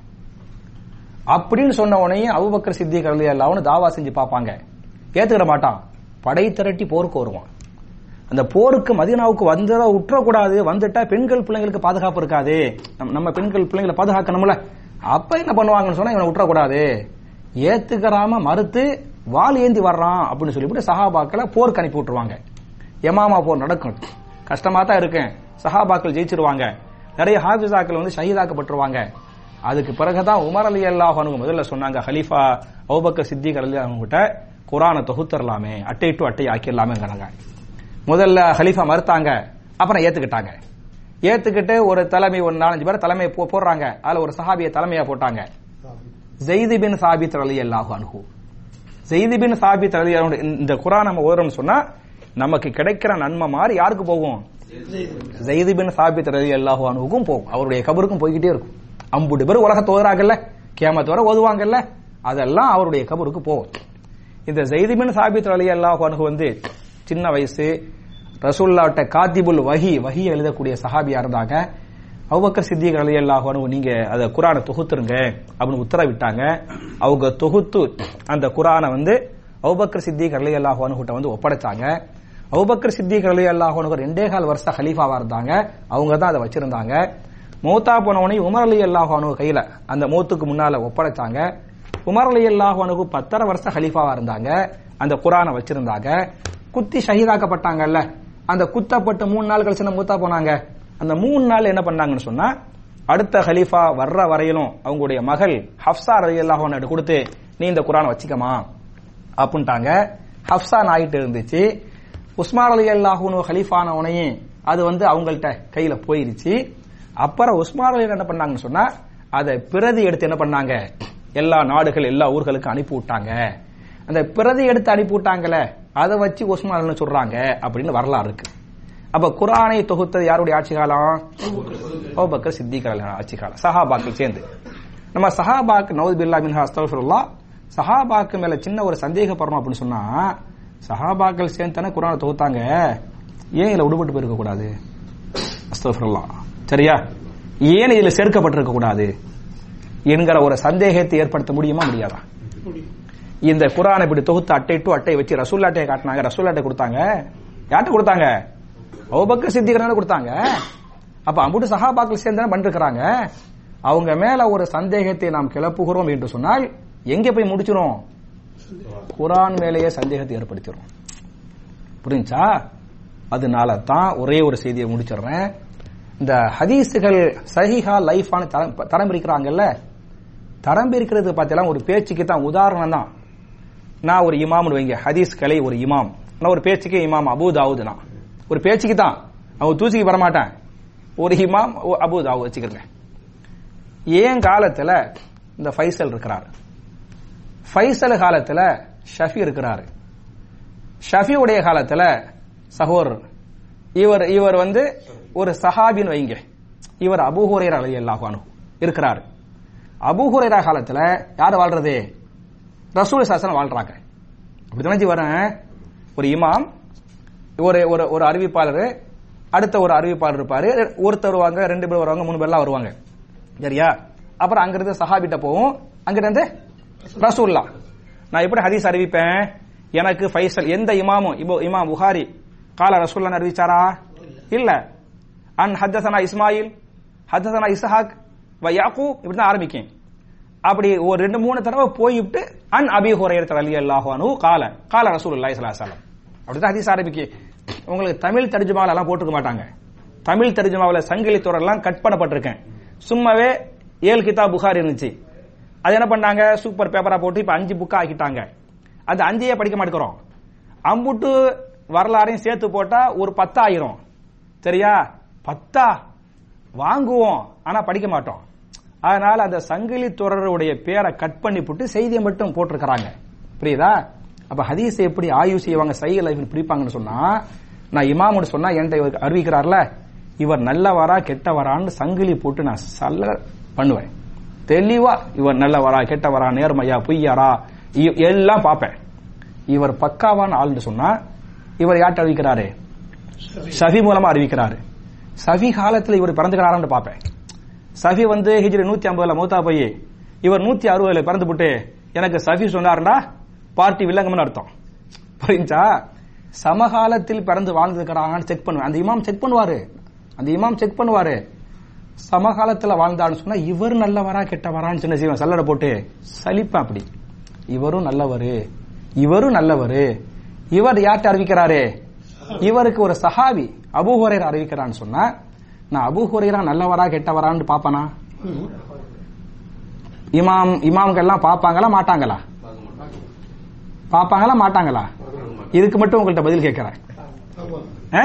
அப்படின்னு சொன்ன உடனே அபுபக்கர் சித்திக் ரலியல்லாஹு தாவா செஞ்சு பார்ப்பாங்க ஏத்துக்கிற மாட்டான் படை திரட்டி போருக்கு வருவான் அந்த போருக்கு மதீனாவுக்கு வந்ததை விட்டுறக்கூடாது வந்துட்டா பெண்கள் பிள்ளைங்களுக்கு பாதுகாப்பு இருக்காது நம்ம- நம்ம பெண்கள் பிள்ளைங்களை பாதுகாக்கணும்ல அப்ப என்ன பண்ணுவாங்கன்னு சொன்னா இவனை விட்டுறக்கூடாது ஏத்துக்கறாம மறுத்து வாள் ஏந்தி வர்றான் அப்படின்னு சொல்லிவிட்டு சஹாபாக்களை போருக்கு அனுப்பி விட்டுருவாங்க யமாமா போர் நடக்கும் கஷ்டமா தான் இருக்கேன் சஹாபாக்கள் ஜெயிச்சிருவாங்க நிறைய ஹாஃபிஸாக்கள் வந்து ஷஹீதாக்கப்பட்டுருவாங்க அதுக்கு பிறகுதான் உமர் அலி அல்லாஹ் முதல்ல சொன்னாங்க ஹலீஃபா அவுபக்கர் சித்திக் அலி கிட்ட குரானை தொகுத்தரலாமே அட்டை டு அட்டை ஆக்கிடலாமேங்கிறாங்க முதல்ல ஹலீஃபா மறுத்தாங்க அப்புறம் ஏத்துக்கிட்டாங்க ஏத்துக்கிட்டு ஒரு தலைமை ஒரு நாலஞ்சு பேர் தலைமை போ- போடுறாங்க அதுல ஒரு சஹாபியை தலைமையா போட்டாங்க ஜெயிது பின் சாபித் அலி அல்லாஹு அன்ஹு ஜெயிது பின் சாபித் அலி அன்ஹு இந்த குரான் நம்ம ஓதுறோம்னு சொன்னா நமக்கு கிடைக்கிற நன்மை மாதிரி யாருக்கு போகும் ஜெயிது பின் சாபித் ரலி அல்லாஹு அன்ஹுக்கும் போகும் அவருடைய கபருக்கும் போய்கிட்டே இருக்கும் அம்புட்டு பேர் உலகத்தை ஓதுறாங்கல்ல கேமத்து வர ஓதுவாங்கல்ல அதெல்லாம் அவருடைய கபருக்கு போகும் இந்த ஜெயிது பின் சாபித் அலி அல்லாஹு அன்ஹு வந்து சின்ன வயசு ரசூல்லாட்ட காத்திபுல் வஹி வஹி எழுதக்கூடிய சஹாபியா இருந்தாங்க அவுபக்கர் சித்திக் அலி அல்லாஹு அன்ஹு நீங்க அதை குரானை தொகுத்துருங்க அப்படின்னு உத்தரவிட்டாங்க அவங்க தொகுத்து அந்த குரானை வந்து அவுபக்கர் சித்திக் அலி அல்லாஹு அன்ஹுட்ட வந்து ஒப்படைச்சாங்க அவுபக்கர் சித்திக் அலி அல்லாஹு அன்ஹு ரெண்டே கால் வருஷம் ஹலீஃபாவா இருந்தாங்க அவங்க தான் அதை வச்சிருந்தாங்க மௌத்தா போனவனே உமர் அலி அல்லாஹு அன்ஹு கையில அந்த மௌத்துக்கு முன்னால ஒப்படைச்சாங்க உமர் அலி அல்லாஹு அன்ஹு பத்தரை வருஷம் ஹலீஃபாவா இருந்தாங்க அந்த குரானை வச்சிருந்தாங்க குத்தி ஷஹீதாக்கப்பட்டாங்கல்ல அந்த குத்தப்பட்டு மூணு நாள் கழிச்சு நம்ம மூத்தா போனாங்க அந்த மூணு நாள் என்ன பண்ணாங்கன்னு சொன்னா அடுத்த ஹலீஃபா வர்ற வரையிலும் அவங்களுடைய மகள் ஹப்சா ரலி அல்லாஹ் கொடுத்து நீ இந்த குரானை வச்சுக்கமா அப்படின்ட்டாங்க ஹப்சா நாயிட்டு இருந்துச்சு உஸ்மான் அலி அல்லாஹூனு ஹலீஃபான உனையும் அது வந்து அவங்கள்ட்ட கையில போயிருச்சு அப்புறம் உஸ்மான் அலி என்ன பண்ணாங்கன்னு சொன்னா அதை பிரதி எடுத்து என்ன பண்ணாங்க எல்லா நாடுகள் எல்லா ஊர்களுக்கும் அனுப்பி விட்டாங்க அந்த பிரதி எடுத்து அனுப்பி விட்டாங்களே அதை வச்சு உஸ்மான் அலின்னு சொல்றாங்க அப்படின்னு வரலாறு இருக்கு அப்ப குரானை தொகுத்தது யாருடைய ஆட்சி காலம் அபூபக்கர் சித்திக் அலிஹ் ஆட்சி காலம் சஹாபாக்கள் சேர்ந்து நம்ம சஹாபாக்கு நவுத் பில்லா மின்ஹா அஸ்தகுஃபிருல்லாஹ் சஹாபாக்கு மேல சின்ன ஒரு சந்தேகப்படணும் அப்படின்னு சொன்னா சஹாபாக்கள் சேர்ந்து தானே குரானை தொகுத்தாங்க ஏன் இதுல விடுபட்டு போயிருக்க கூடாது அஸ்தகுஃபிருல்லாஹ் சரியா ஏன் இதுல சேர்க்கப்பட்டிருக்க கூடாது என்கிற ஒரு சந்தேகத்தை ஏற்படுத்த முடியுமா முடியாதா முடியும் இந்த குரானை இப்படி தொகுத்து அட்டை டு அட்டை வச்சு ரசூல்லாட்டையை காட்டினாங்க ரசூல்லாட்டை கொடுத்தாங்க யார்கிட்ட கொடுத்தாங்க அவுபக்கர் சித்திகரனால கொடுத்தாங்க அப்ப அம்புட்டு சஹாபாக்கள் சேர்ந்து தானே பண்ணிருக்கிறாங்க அவங்க மேல ஒரு சந்தேகத்தை நாம் கிளப்புகிறோம் என்று சொன்னால் எங்க போய் முடிச்சிரும் குரான் மேலேயே சந்தேகத்தை ஏற்படுத்திடும் புரிஞ்சா அதனால தான் ஒரே ஒரு செய்தியை முடிச்சிடுறேன் இந்த ஹதீஸுகள் சஹிஹா லைஃபான தரம் தரம் பிரிக்கிறாங்கல்ல தரம் பிரிக்கிறது பார்த்தீங்கன்னா ஒரு பேச்சுக்கு தான் உதாரணம் தான் நான் ஒரு இமாம்னு வைங்க ஹதீஸ் கலை ஒரு இமாம் நான் ஒரு பேச்சுக்கு இமாம் அபு தாவூத் நான் ஒரு பேச்சுக்கு தான் அவன் தூசிக்கு வரமாட்டேன் ஒரு இமாம் ஒ- அபு தாவூத் வச்சுக்கிறேன் ஏன் காலத்துல இந்த ஃபைசல் இருக்கிறார் ஃபைசல் காலத்துல ஷஃபி இருக்கிறாரு ஷஃபியுடைய காலத்துல சகோர் இவர் இவர் வந்து ஒரு சஹாபின்னு வைங்க இவர் அபூ ஹுரைரா ரலியல்லாஹு அன்ஹு இருக்கிறாரு அபூ ஹுரைரா காலத்துல யார் வாழ்றது ரசூல் சாசனம் வாழ்றாங்க அப்படி நினைச்சு வரேன் ஒரு இமாம் ஒரு ஒரு ஒரு அறிவிப்பாளர் அடுத்த ஒரு அறிவிப்பாளர் இருப்பாரு ஒருத்தர் வருவாங்க ரெண்டு பேர் வருவாங்க மூணு பேர்லாம் வருவாங்க சரியா அப்புறம் அங்கிருந்து சஹாபிட்ட போவோம் அங்கிருந்து ரசூல்லா நான் எப்படி ஹதீஸ் அறிவிப்பேன் எனக்கு ஃபைசல் எந்த இமாமும் இப்போ இமாம் புகாரி கால ரசூல்லா அறிவிச்சாரா இல்ல அன் ஹத்தசனா இஸ்மாயில் ஹத்தசனா இஸ்ஹாக் வ யாக்கூப் இப்படி தான் ஆரம்பிக்கும் அப்படி ஒரு ரெண்டு மூணு தடவை போயிட்டு அன் அபி ஹுரையர் அலி அல்லாஹானு கால கால ரசூலுல்லாஹி ஸல்லல்லாஹு அலைஹி வஸல்லம் அப்படிதான் ஹதீஸ் ஆரம்பிக்கு உங்களுக்கு தமிழ் தர்ஜுமால எல்லாம் போட்டுக்க மாட்டாங்க தமிழ் தர்ஜுமாவுல சங்கிலி தொடரெல்லாம் கட் பண்ணப்பட்டிருக்கேன் சும்மாவே ஏழு கிதாப் புகார் இருந்துச்சு அது என்ன பண்ணாங்க சூப்பர் பேப்பரா போட்டு இப்ப அஞ்சு புக்கா ஆக்கிட்டாங்க அந்த அஞ்சையே படிக்க மாட்டேங்கிறோம் அம்புட்டு வரலாறையும் சேர்த்து போட்டா ஒரு பத்தாயிரம் சரியா பத்தா வாங்குவோம் ஆனா படிக்க மாட்டோம் அதனால அந்த சங்கிலி தொடருடைய பேரை கட் பண்ணி போட்டு செய்தியை மட்டும் போட்டிருக்கிறாங்க புரியுதா அப்ப ஹதீஸை எப்படி ஆய்வு செய்வாங்க சைகை லைஃப் பிரிப்பாங்கன்னு சொன்னா நான் இமாமுன்னு சொன்னா என்கிட்ட இவர் அறிவிக்கிறார்ல இவர் நல்லவரா கெட்டவரான்னு சங்கிலி போட்டு நான் சல்ல பண்ணுவேன் தெளிவா இவர் நல்லவரா கெட்டவரா நேர்மையா பொய்யாரா இ- எல்லாம் பார்ப்பேன் இவர் பக்காவான ஆள்னு சொன்னா இவர் யார்கிட்ட அறிவிக்கிறாரு சஃபி மூலமா அறிவிக்கிறாரு சஃபி காலத்துல இவர் பிறந்துக்கிறாரான்னு பார்ப்பேன் சஃபி வந்து ஹிஜ்ரி நூத்தி ஐம்பதுல மூத்தா போய் இவர் நூத்தி அறுபதுல பிறந்து விட்டு எனக்கு சஃபி சொன்னாருன்னா பார்ட்டி வில்லங்கம்னு அர்த்தம் புரிஞ்சா சமகாலத்தில் பிறந்து வாழ்ந்துக்கிறாங்கன்னு செக் பண்ணுவேன் அந்த இமாம் செக் பண்ணுவாரு அந்த இமாம் செக் பண்ணுவாரு சமகாலத்துல வாழ்ந்தான்னு சொன்னா இவர் நல்லவரா கெட்டவரான்னு சின்ன செய்வேன் சல்லடை போட்டு சலிப்பேன் அப்படி இவரும் நல்லவரு இவரும் நல்லவரு இவர் யார்கிட்ட அறிவிக்கிறாரு இவருக்கு ஒரு சஹாபி அபூ ஹுரைரா அறிவிக்கிறான்னு சொன்னா நான் அபூ ஹுரைரா நல்லவரா கெட்டவரான்னு பாப்பனா இமாம் இமாம்கள்லாம் பார்ப்பாங்களா மாட்டாங்களா பார்ப்பாங்களா மாட்டாங்களா இதுக்கு மட்டும் உங்கள்ட்ட பதில் கேட்கிறேன் ஆ?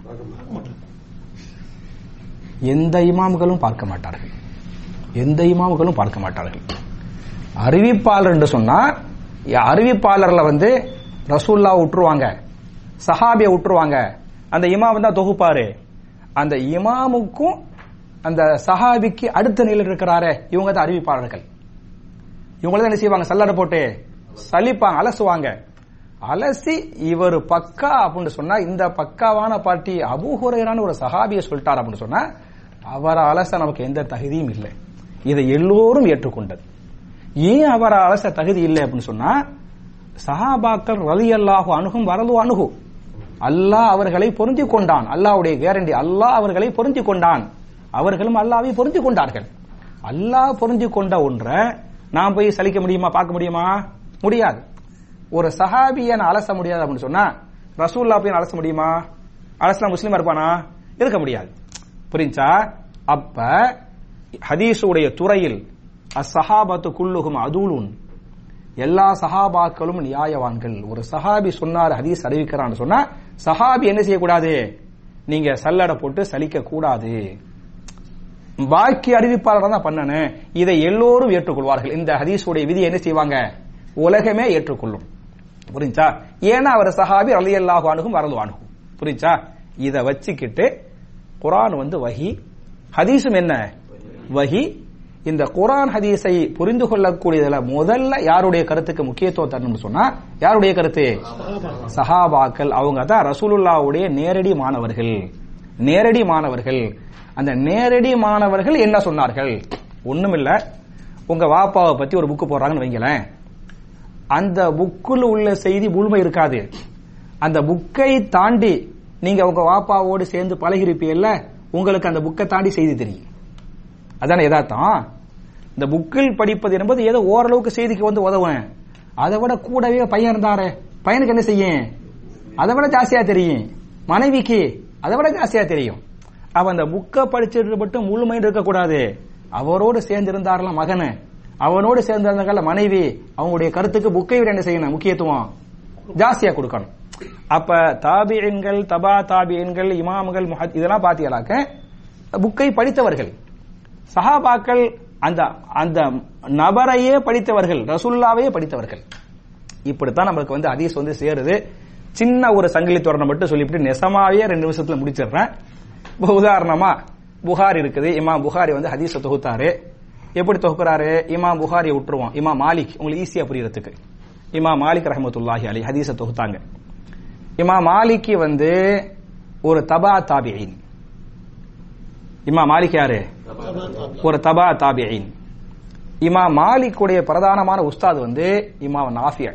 எந்த இமாம்களும் பார்க்க மாட்டார்கள் எந்த இமாம்களும் பார்க்க மாட்டார்கள் அறிவிப்பாளர் என்று சொன்னா அறிவிப்பாளர்ல வந்து ரசூல்லா விட்டுருவாங்க சஹாபிய விட்டுருவாங்க அந்த இமாம் தான் தொகுப்பாரு அந்த இமாமுக்கும் அந்த சஹாபிக்கு அடுத்த நிலையில் இருக்கிறாரே இவங்க தான் அறிவிப்பாளர்கள் இவங்கள தான் என்ன செய்வாங்க சல்லடை போட்டு சலிப்பாங்க அலசுவாங்க அலசி இவர் பக்கா அப்படின்னு சொன்னா இந்த பக்காவான பார்ட்டி அபூஹுரைரான ஒரு சஹாபியை சொல்லிட்டார் அப்படின்னு சொன்னா அவரை அலச நமக்கு எந்த தகுதியும் இல்லை இதை எல்லோரும் ஏற்றுக்கொண்டது ஏன் அவரை அலச தகுதி இல்லை அப்படின்னு சொன்னா சஹாபாக்கள் ரலி அல்லாஹு அணுகும் வரது அணுகு அல்லாஹ் அவர்களை பொருந்தி கொண்டான் அல்லாஹ்வுடைய கேரண்டி அல்லாஹ் அவர்களை பொருந்தி கொண்டான் அவர்களும் அல்லாவை பொருந்தி கொண்டார்கள் அல்லாஹ் பொருந்தி கொண்ட ஒன்றை நான் போய் சலிக்க முடியுமா பார்க்க முடியுமா முடியாது ஒரு சஹாபியை நான் அலச முடியாது அப்படின்னு சொன்னா ரசூல்லா போய் நான் அலச முடியுமா அலசனா முஸ்லீமா இருப்பானா இருக்க முடியாது புரிஞ்சா அப்ப ஹதீஸுடைய துறையில் அஸ்ஸஹாபத்து குல்லுகும் அதுலுன் எல்லா சஹாபாக்களும் நியாயவான்கள் ஒரு சஹாபி சொன்னார் ஹதீஸ் அறிவிக்கிறான்னு சொன்னா சஹாபி என்ன செய்யக்கூடாது நீங்க சல்லடை போட்டு சலிக்க கூடாது பாக்கி அறிவிப்பாளர் தான் பண்ணனு இதை எல்லோரும் ஏற்றுக்கொள்வார்கள் இந்த ஹதீஸுடைய விதி என்ன செய்வாங்க உலகமே ஏற்றுக்கொள்ளும் புரிஞ்சா ஏன்னா அவர் சஹாபி அலி அல்லாஹு அணுகும் வரது அணுகும் புரிஞ்சா இதை வச்சுக்கிட்டு குரான் வந்து வஹி ஹதீஸும் என்ன வஹி இந்த குரான் ஹதீஸை புரிந்து கொள்ளக்கூடியதுல முதல்ல யாருடைய கருத்துக்கு முக்கியத்துவம் தரணும்னு சொன்னா யாருடைய கருத்து சஹாபாக்கள் அவங்க தான் ரசூலுல்லாவுடைய நேரடி மாணவர்கள் நேரடி மாணவர்கள் அந்த நேரடி மாணவர்கள் என்ன சொன்னார்கள் ஒண்ணுமில்ல உங்க வாப்பாவை பத்தி ஒரு புக்கு போடுறாங்கன்னு வைங்களேன் அந்த புக்குல உள்ள செய்தி முழுமை இருக்காது அந்த புக்கை தாண்டி நீங்க உங்க வாப்பாவோடு சேர்ந்து பழகிருப்பீல்ல உங்களுக்கு அந்த புக்கை தாண்டி செய்தி தெரியும் அதான யதார்த்தம் இந்த புக்கில் படிப்பது என்பது ஏதோ ஓரளவுக்கு செய்திக்கு வந்து உதவும் அதை விட கூடவே பையன் இருந்தாரு பையனுக்கு என்ன செய்யும் அதை விட ஜாஸ்தியா தெரியும் மனைவிக்கு அதை விட ஜாஸ்தியா தெரியும் அவ அந்த புக்கை படிச்சுட்டு மட்டும் முழுமையில் இருக்கக்கூடாது அவரோடு சேர்ந்து இருந்தாரலாம் மகனு அவனோடு சேர்ந்து இருந்தாங்கல்ல மனைவி அவங்களுடைய கருத்துக்கு புக்கை விட என்ன செய்யணும் முக்கியத்துவம் ஜாஸ்தியா கொடுக்கணும் அப்ப தாபியன்கள் தபா தாபியன்கள் இமாம்கள் முஹத் இதெல்லாம் பாத்தீங்களாக்க புக்கை படித்தவர்கள் சஹாபாக்கள் அந்த அந்த நபரையே படித்தவர்கள் ரசுல்லாவையே படித்தவர்கள் இப்படித்தான் நம்மளுக்கு வந்து ஹதீஸ் வந்து சேருது சின்ன ஒரு சங்கிலி தோரணை மட்டும் சொல்லிவிட்டு நெசமாவே ரெண்டு நிமிஷத்துல முடிச்சிடுறேன் இப்ப உதாரணமா புகாரி இருக்குது இமாம் புகாரி வந்து ஹதீஸ தொகுத்தாரு எப்படி தொகுக்கிறாரு இமாம் புகாரியை விட்டுருவோம் இமாம் மாலிக் உங்களுக்கு ஈஸியா புரியறதுக்கு இமாம் மாலிக் ரஹமத்துல்லாஹி அலி ஹதீஸ தொகுத்தாங்க இமாம் மாலிக்கு வந்து ஒரு தபா தாபியின் இமா மாலிக் யாரு ஒரு தபா தாபியின் இமா மாலிக்குடைய பிரதானமான உஸ்தாத் வந்து இமாம் நாஃபியா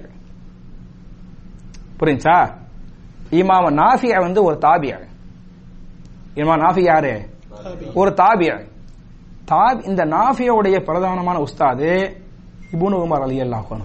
புரிஞ்சா இமாம் நாஃபியா வந்து ஒரு தாபியா இமாம் நாஃபி யாரு ஒரு தாபியா தாபி இந்த நாஃபியோடைய பிரதானமான உஸ்தாது இபுனு உமர் அலி அல்லாஹ்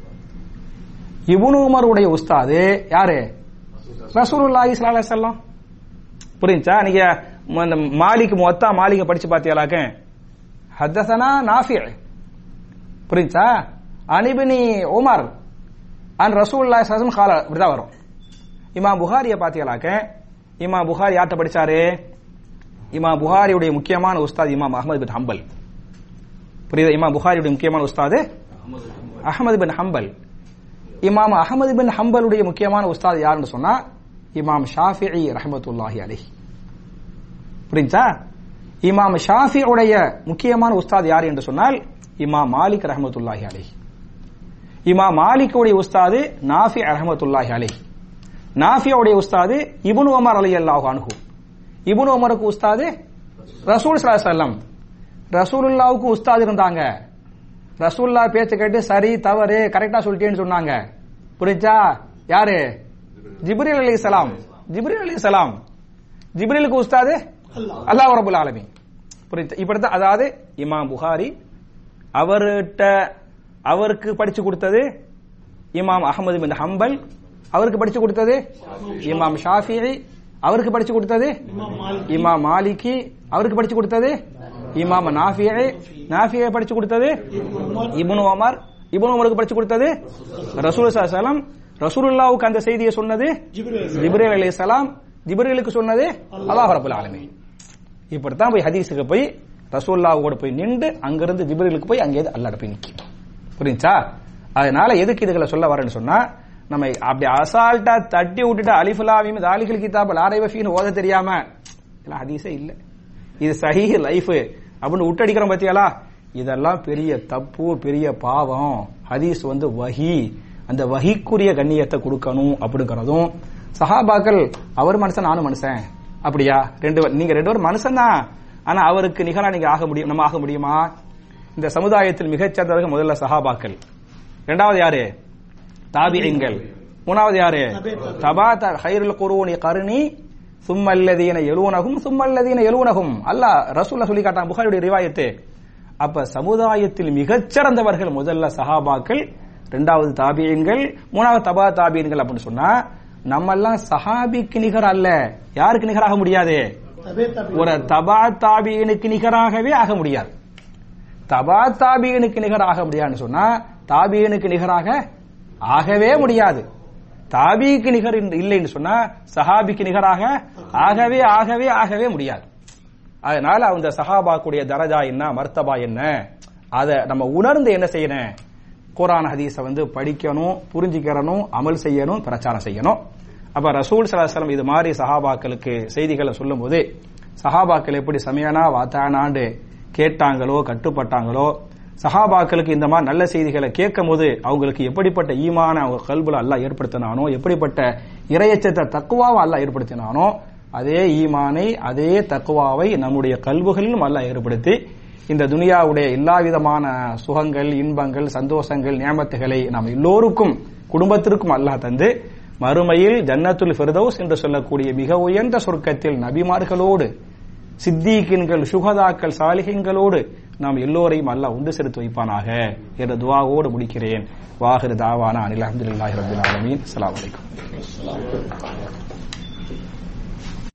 இபுனு உமருடைய உஸ்தாது யாரு ரசூலுல்லாஹி ஸல்லல்லாஹு அலைஹி வஸல்லம் புரிஞ்சா நீங்க இந்த மாலிக் மொத்தா மாலிக படிச்சு பாத்தியாலாக்க ஹத்தசனா நாஃபி புரிஞ்சா அனிபினி உமர் அன் ரசூலுல்லாஹி ஸல்லல்லாஹு அலைஹி கால இப்படிதான் வரும் இமாம் புகாரிய பாத்தியாலாக்க இமாம் புகாரி யார்ட்ட படிச்சாரு இமாம் புகாரியுடைய முக்கியமான உஸ்தாத் இமாம் அஹமது பின் ஹம்பல் புரியுதா இமாம் புகாரியுடைய முக்கியமான உஸ்தாது அஹமது பின் ஹம்பல் இமாம் அஹமது பின் ஹம்பலுடைய முக்கியமான உஸ்தாத் யாருன்னு சொன்னா இமாம் ஷாஃபிஇ ரஹமத்துல்லாஹி அலைஹி புரிஞ்சா இமாம் ஷாஃபி உடைய முக்கியமான உஸ்தாத் யார் என்று சொன்னால் இமாம் மாலிக் ரஹமத்துல்லாஹி அலைஹி இமாம் மாலிக்குடைய உஸ்தாது நாஃபி ரஹமத்துல்லாஹி அலைஹி நாஃபியோடைய உஸ்தாது இபுனு உமர் அலி அல்லாஹு அனுகு இபுனு உமருக்கு உஸ்தாது ரசூல் சல்லம் ரசூலுல்லாவுக்கு உஸ்தாத் இருந்தாங்க ரசூல்லா பேச்ச கேட்டு சரி தவறு கரெக்டா சொல்லிட்டேன்னு சொன்னாங்க புரிஞ்சா யாரு ஜிப்ரீல் அலி சலாம் ஜிப்ரீல் அலி சலாம் ஜிப்ரீலுக்கு உஸ்தாது அல்லாஹ் ரபுல் ஆலமி புரியுது இப்படித்தான் அதாவது இமாம் புகாரி அவர்கிட்ட அவருக்கு படிச்சு கொடுத்தது இமாம் அகமது பின் ஹம்பல் அவருக்கு படிச்சு கொடுத்தது இமாம் ஷாஃபி அவருக்கு படிச்சு கொடுத்தது இமாம் மாலிகி அவருக்கு படிச்சு கொடுத்தது இமாம் நாஃபியை நாஃபியை படிச்சு கொடுத்தது இப்னு உமர் இப்னு உமருக்கு படிச்சு கொடுத்தது ரசூல் சலாம் ரசூலுல்லாவுக்கு அந்த செய்தியை சொன்னது ஜிப்ரீல் ஜிப்ரீல் அலைஹிஸ்ஸலாம் ஜிப்ரீலுக்கு சொன்னது அல்லாஹ் ரப்பல் ஆலமீன் இப்படித்தான் போய் ஹதீஸுக்கு போய் ரசூல்லாவோட போய் நின்று அங்கிருந்து ஜிப்ரீலுக்கு போய் அங்கே அல்லாட போய் நிக்கும் புரிஞ்சா அதனால எதுக்கு இதுகளை சொல்ல வரேன்னு சொன்னா நம்ம அப்படி அசால்ட்டா தட்டி விட்டுட்டு அலிஃபுல்லாவையும் தாலிகள் கிதாப் லாரைவ ஃபீன்னு ஓத தெரியாம இதெல்லாம் ஹதீஸே இல்ல இது சஹீ லைஃப் அப்படின்னு விட்டடிக்கிறோம் பாத்தியாலா இதெல்லாம் பெரிய தப்பு பெரிய பாவம் ஹதீஸ் வந்து வஹி அந்த வஹிக்குரிய கண்ணியத்தை கொடுக்கணும் அப்படிங்கறதும் சஹாபாக்கள் அவர் மனுஷன் நானும் மனுஷன் அப்படியா ரெண்டு பேர்- நீங்க ரெண்டு பேரும் மனுஷன் தான் ஆனா அவருக்கு நிகரா நீங்க ஆக முடியும் நம்ம ஆக முடியுமா இந்த சமுதாயத்தில் மிகச்சிறந்தவர்கள் முதல்ல சஹாபாக்கள் இரண்டாவது யாரு தாபியங்கள் மூணாவது யாரு தபா ஹைருல் குரூனி கருணி சும்மல்லதீன எழுவனகும் சும்மல்லதீன எழுவனகும் அல்லாஹ் ரசூல்லா சொல்லி காட்டான் புகாரியுடைய ரிவாயத்து அப்ப சமுதாயத்தில் மிகச்சிறந்தவர்கள் முதல்ல சஹாபாக்கள் இரண்டாவது தாபியங்கள் மூணாவது தபா தாபியன்கள் அப்படின்னு சொன்னா நம்ம எல்லாம் சஹாபிக்கு நிகர் அல்ல யாருக்கு நிகராக முடியாது தபே தபே ஒரு தபா தாபியனுக்கு நிகராகவே ஆக முடியாது தபா தாபியனுக்கு நிகர் ஆக முடியாதுன்னு சொன்னா தாபியனுக்கு நிகராக ஆகவே முடியாது தாபிக்கு நிகர் என்று இல்லைன்னு சொன்னா சஹாபிக்கு நிகராக ஆகவே ஆகவே ஆகவே முடியாது அதனால அந்த சஹாபாக்குடைய தரஜா என்ன மர்த்தபா என்ன அதை நம்ம உணர்ந்து என்ன செய்யணும் குரான் ஹதீஸை வந்து படிக்கணும் புரிஞ்சுக்கிறணும் அமல் செய்யணும் பிரச்சாரம் செய்யணும் அப்ப ரசூல் சலாஹலம் இது மாதிரி சஹாபாக்களுக்கு செய்திகளை சொல்லும்போது சஹாபாக்கள் எப்படி சமயனா வாத்தானாண்டு கேட்டாங்களோ கட்டுப்பட்டாங்களோ சஹாபாக்களுக்கு இந்த மாதிரி நல்ல செய்திகளை கேட்கும் போது அவங்களுக்கு எப்படிப்பட்ட ஈமான அவங்க கல்புல அல்லாஹ் ஏற்படுத்தினானோ எப்படிப்பட்ட இரையச்சத்தை தக்குவாவை அல்லாஹ் ஏற்படுத்தினானோ அதே ஈமானை அதே தக்குவாவை நம்முடைய கல்புகளிலும் அல்லாஹ் ஏற்படுத்தி இந்த துனியாவுடைய எல்லா விதமான சுகங்கள் இன்பங்கள் சந்தோஷங்கள் நியமத்துகளை நாம் எல்லோருக்கும் குடும்பத்திற்கும் அல்லாஹ் தந்து மறுமையில் ஜன்னத்துல் ஃபிர்தௌஸ் என்று சொல்லக்கூடிய மிக உயர்ந்த சொர்க்கத்தில் நபிமார்களோடு சித்தீக்கின்கள் சுகதாக்கள் சாலிகங்களோடு நாம் எல்லோரையும் அல்லாஹ் உண்டு சேர்த்து வைப்பானாக என்ற துவாவோடு முடிக்கிறேன் வாஹிர் தாவானா அனில் அஹமதுல்லாஹி ரபில் ஆலமீன் அஸ்ஸலாமு அலைக்கும்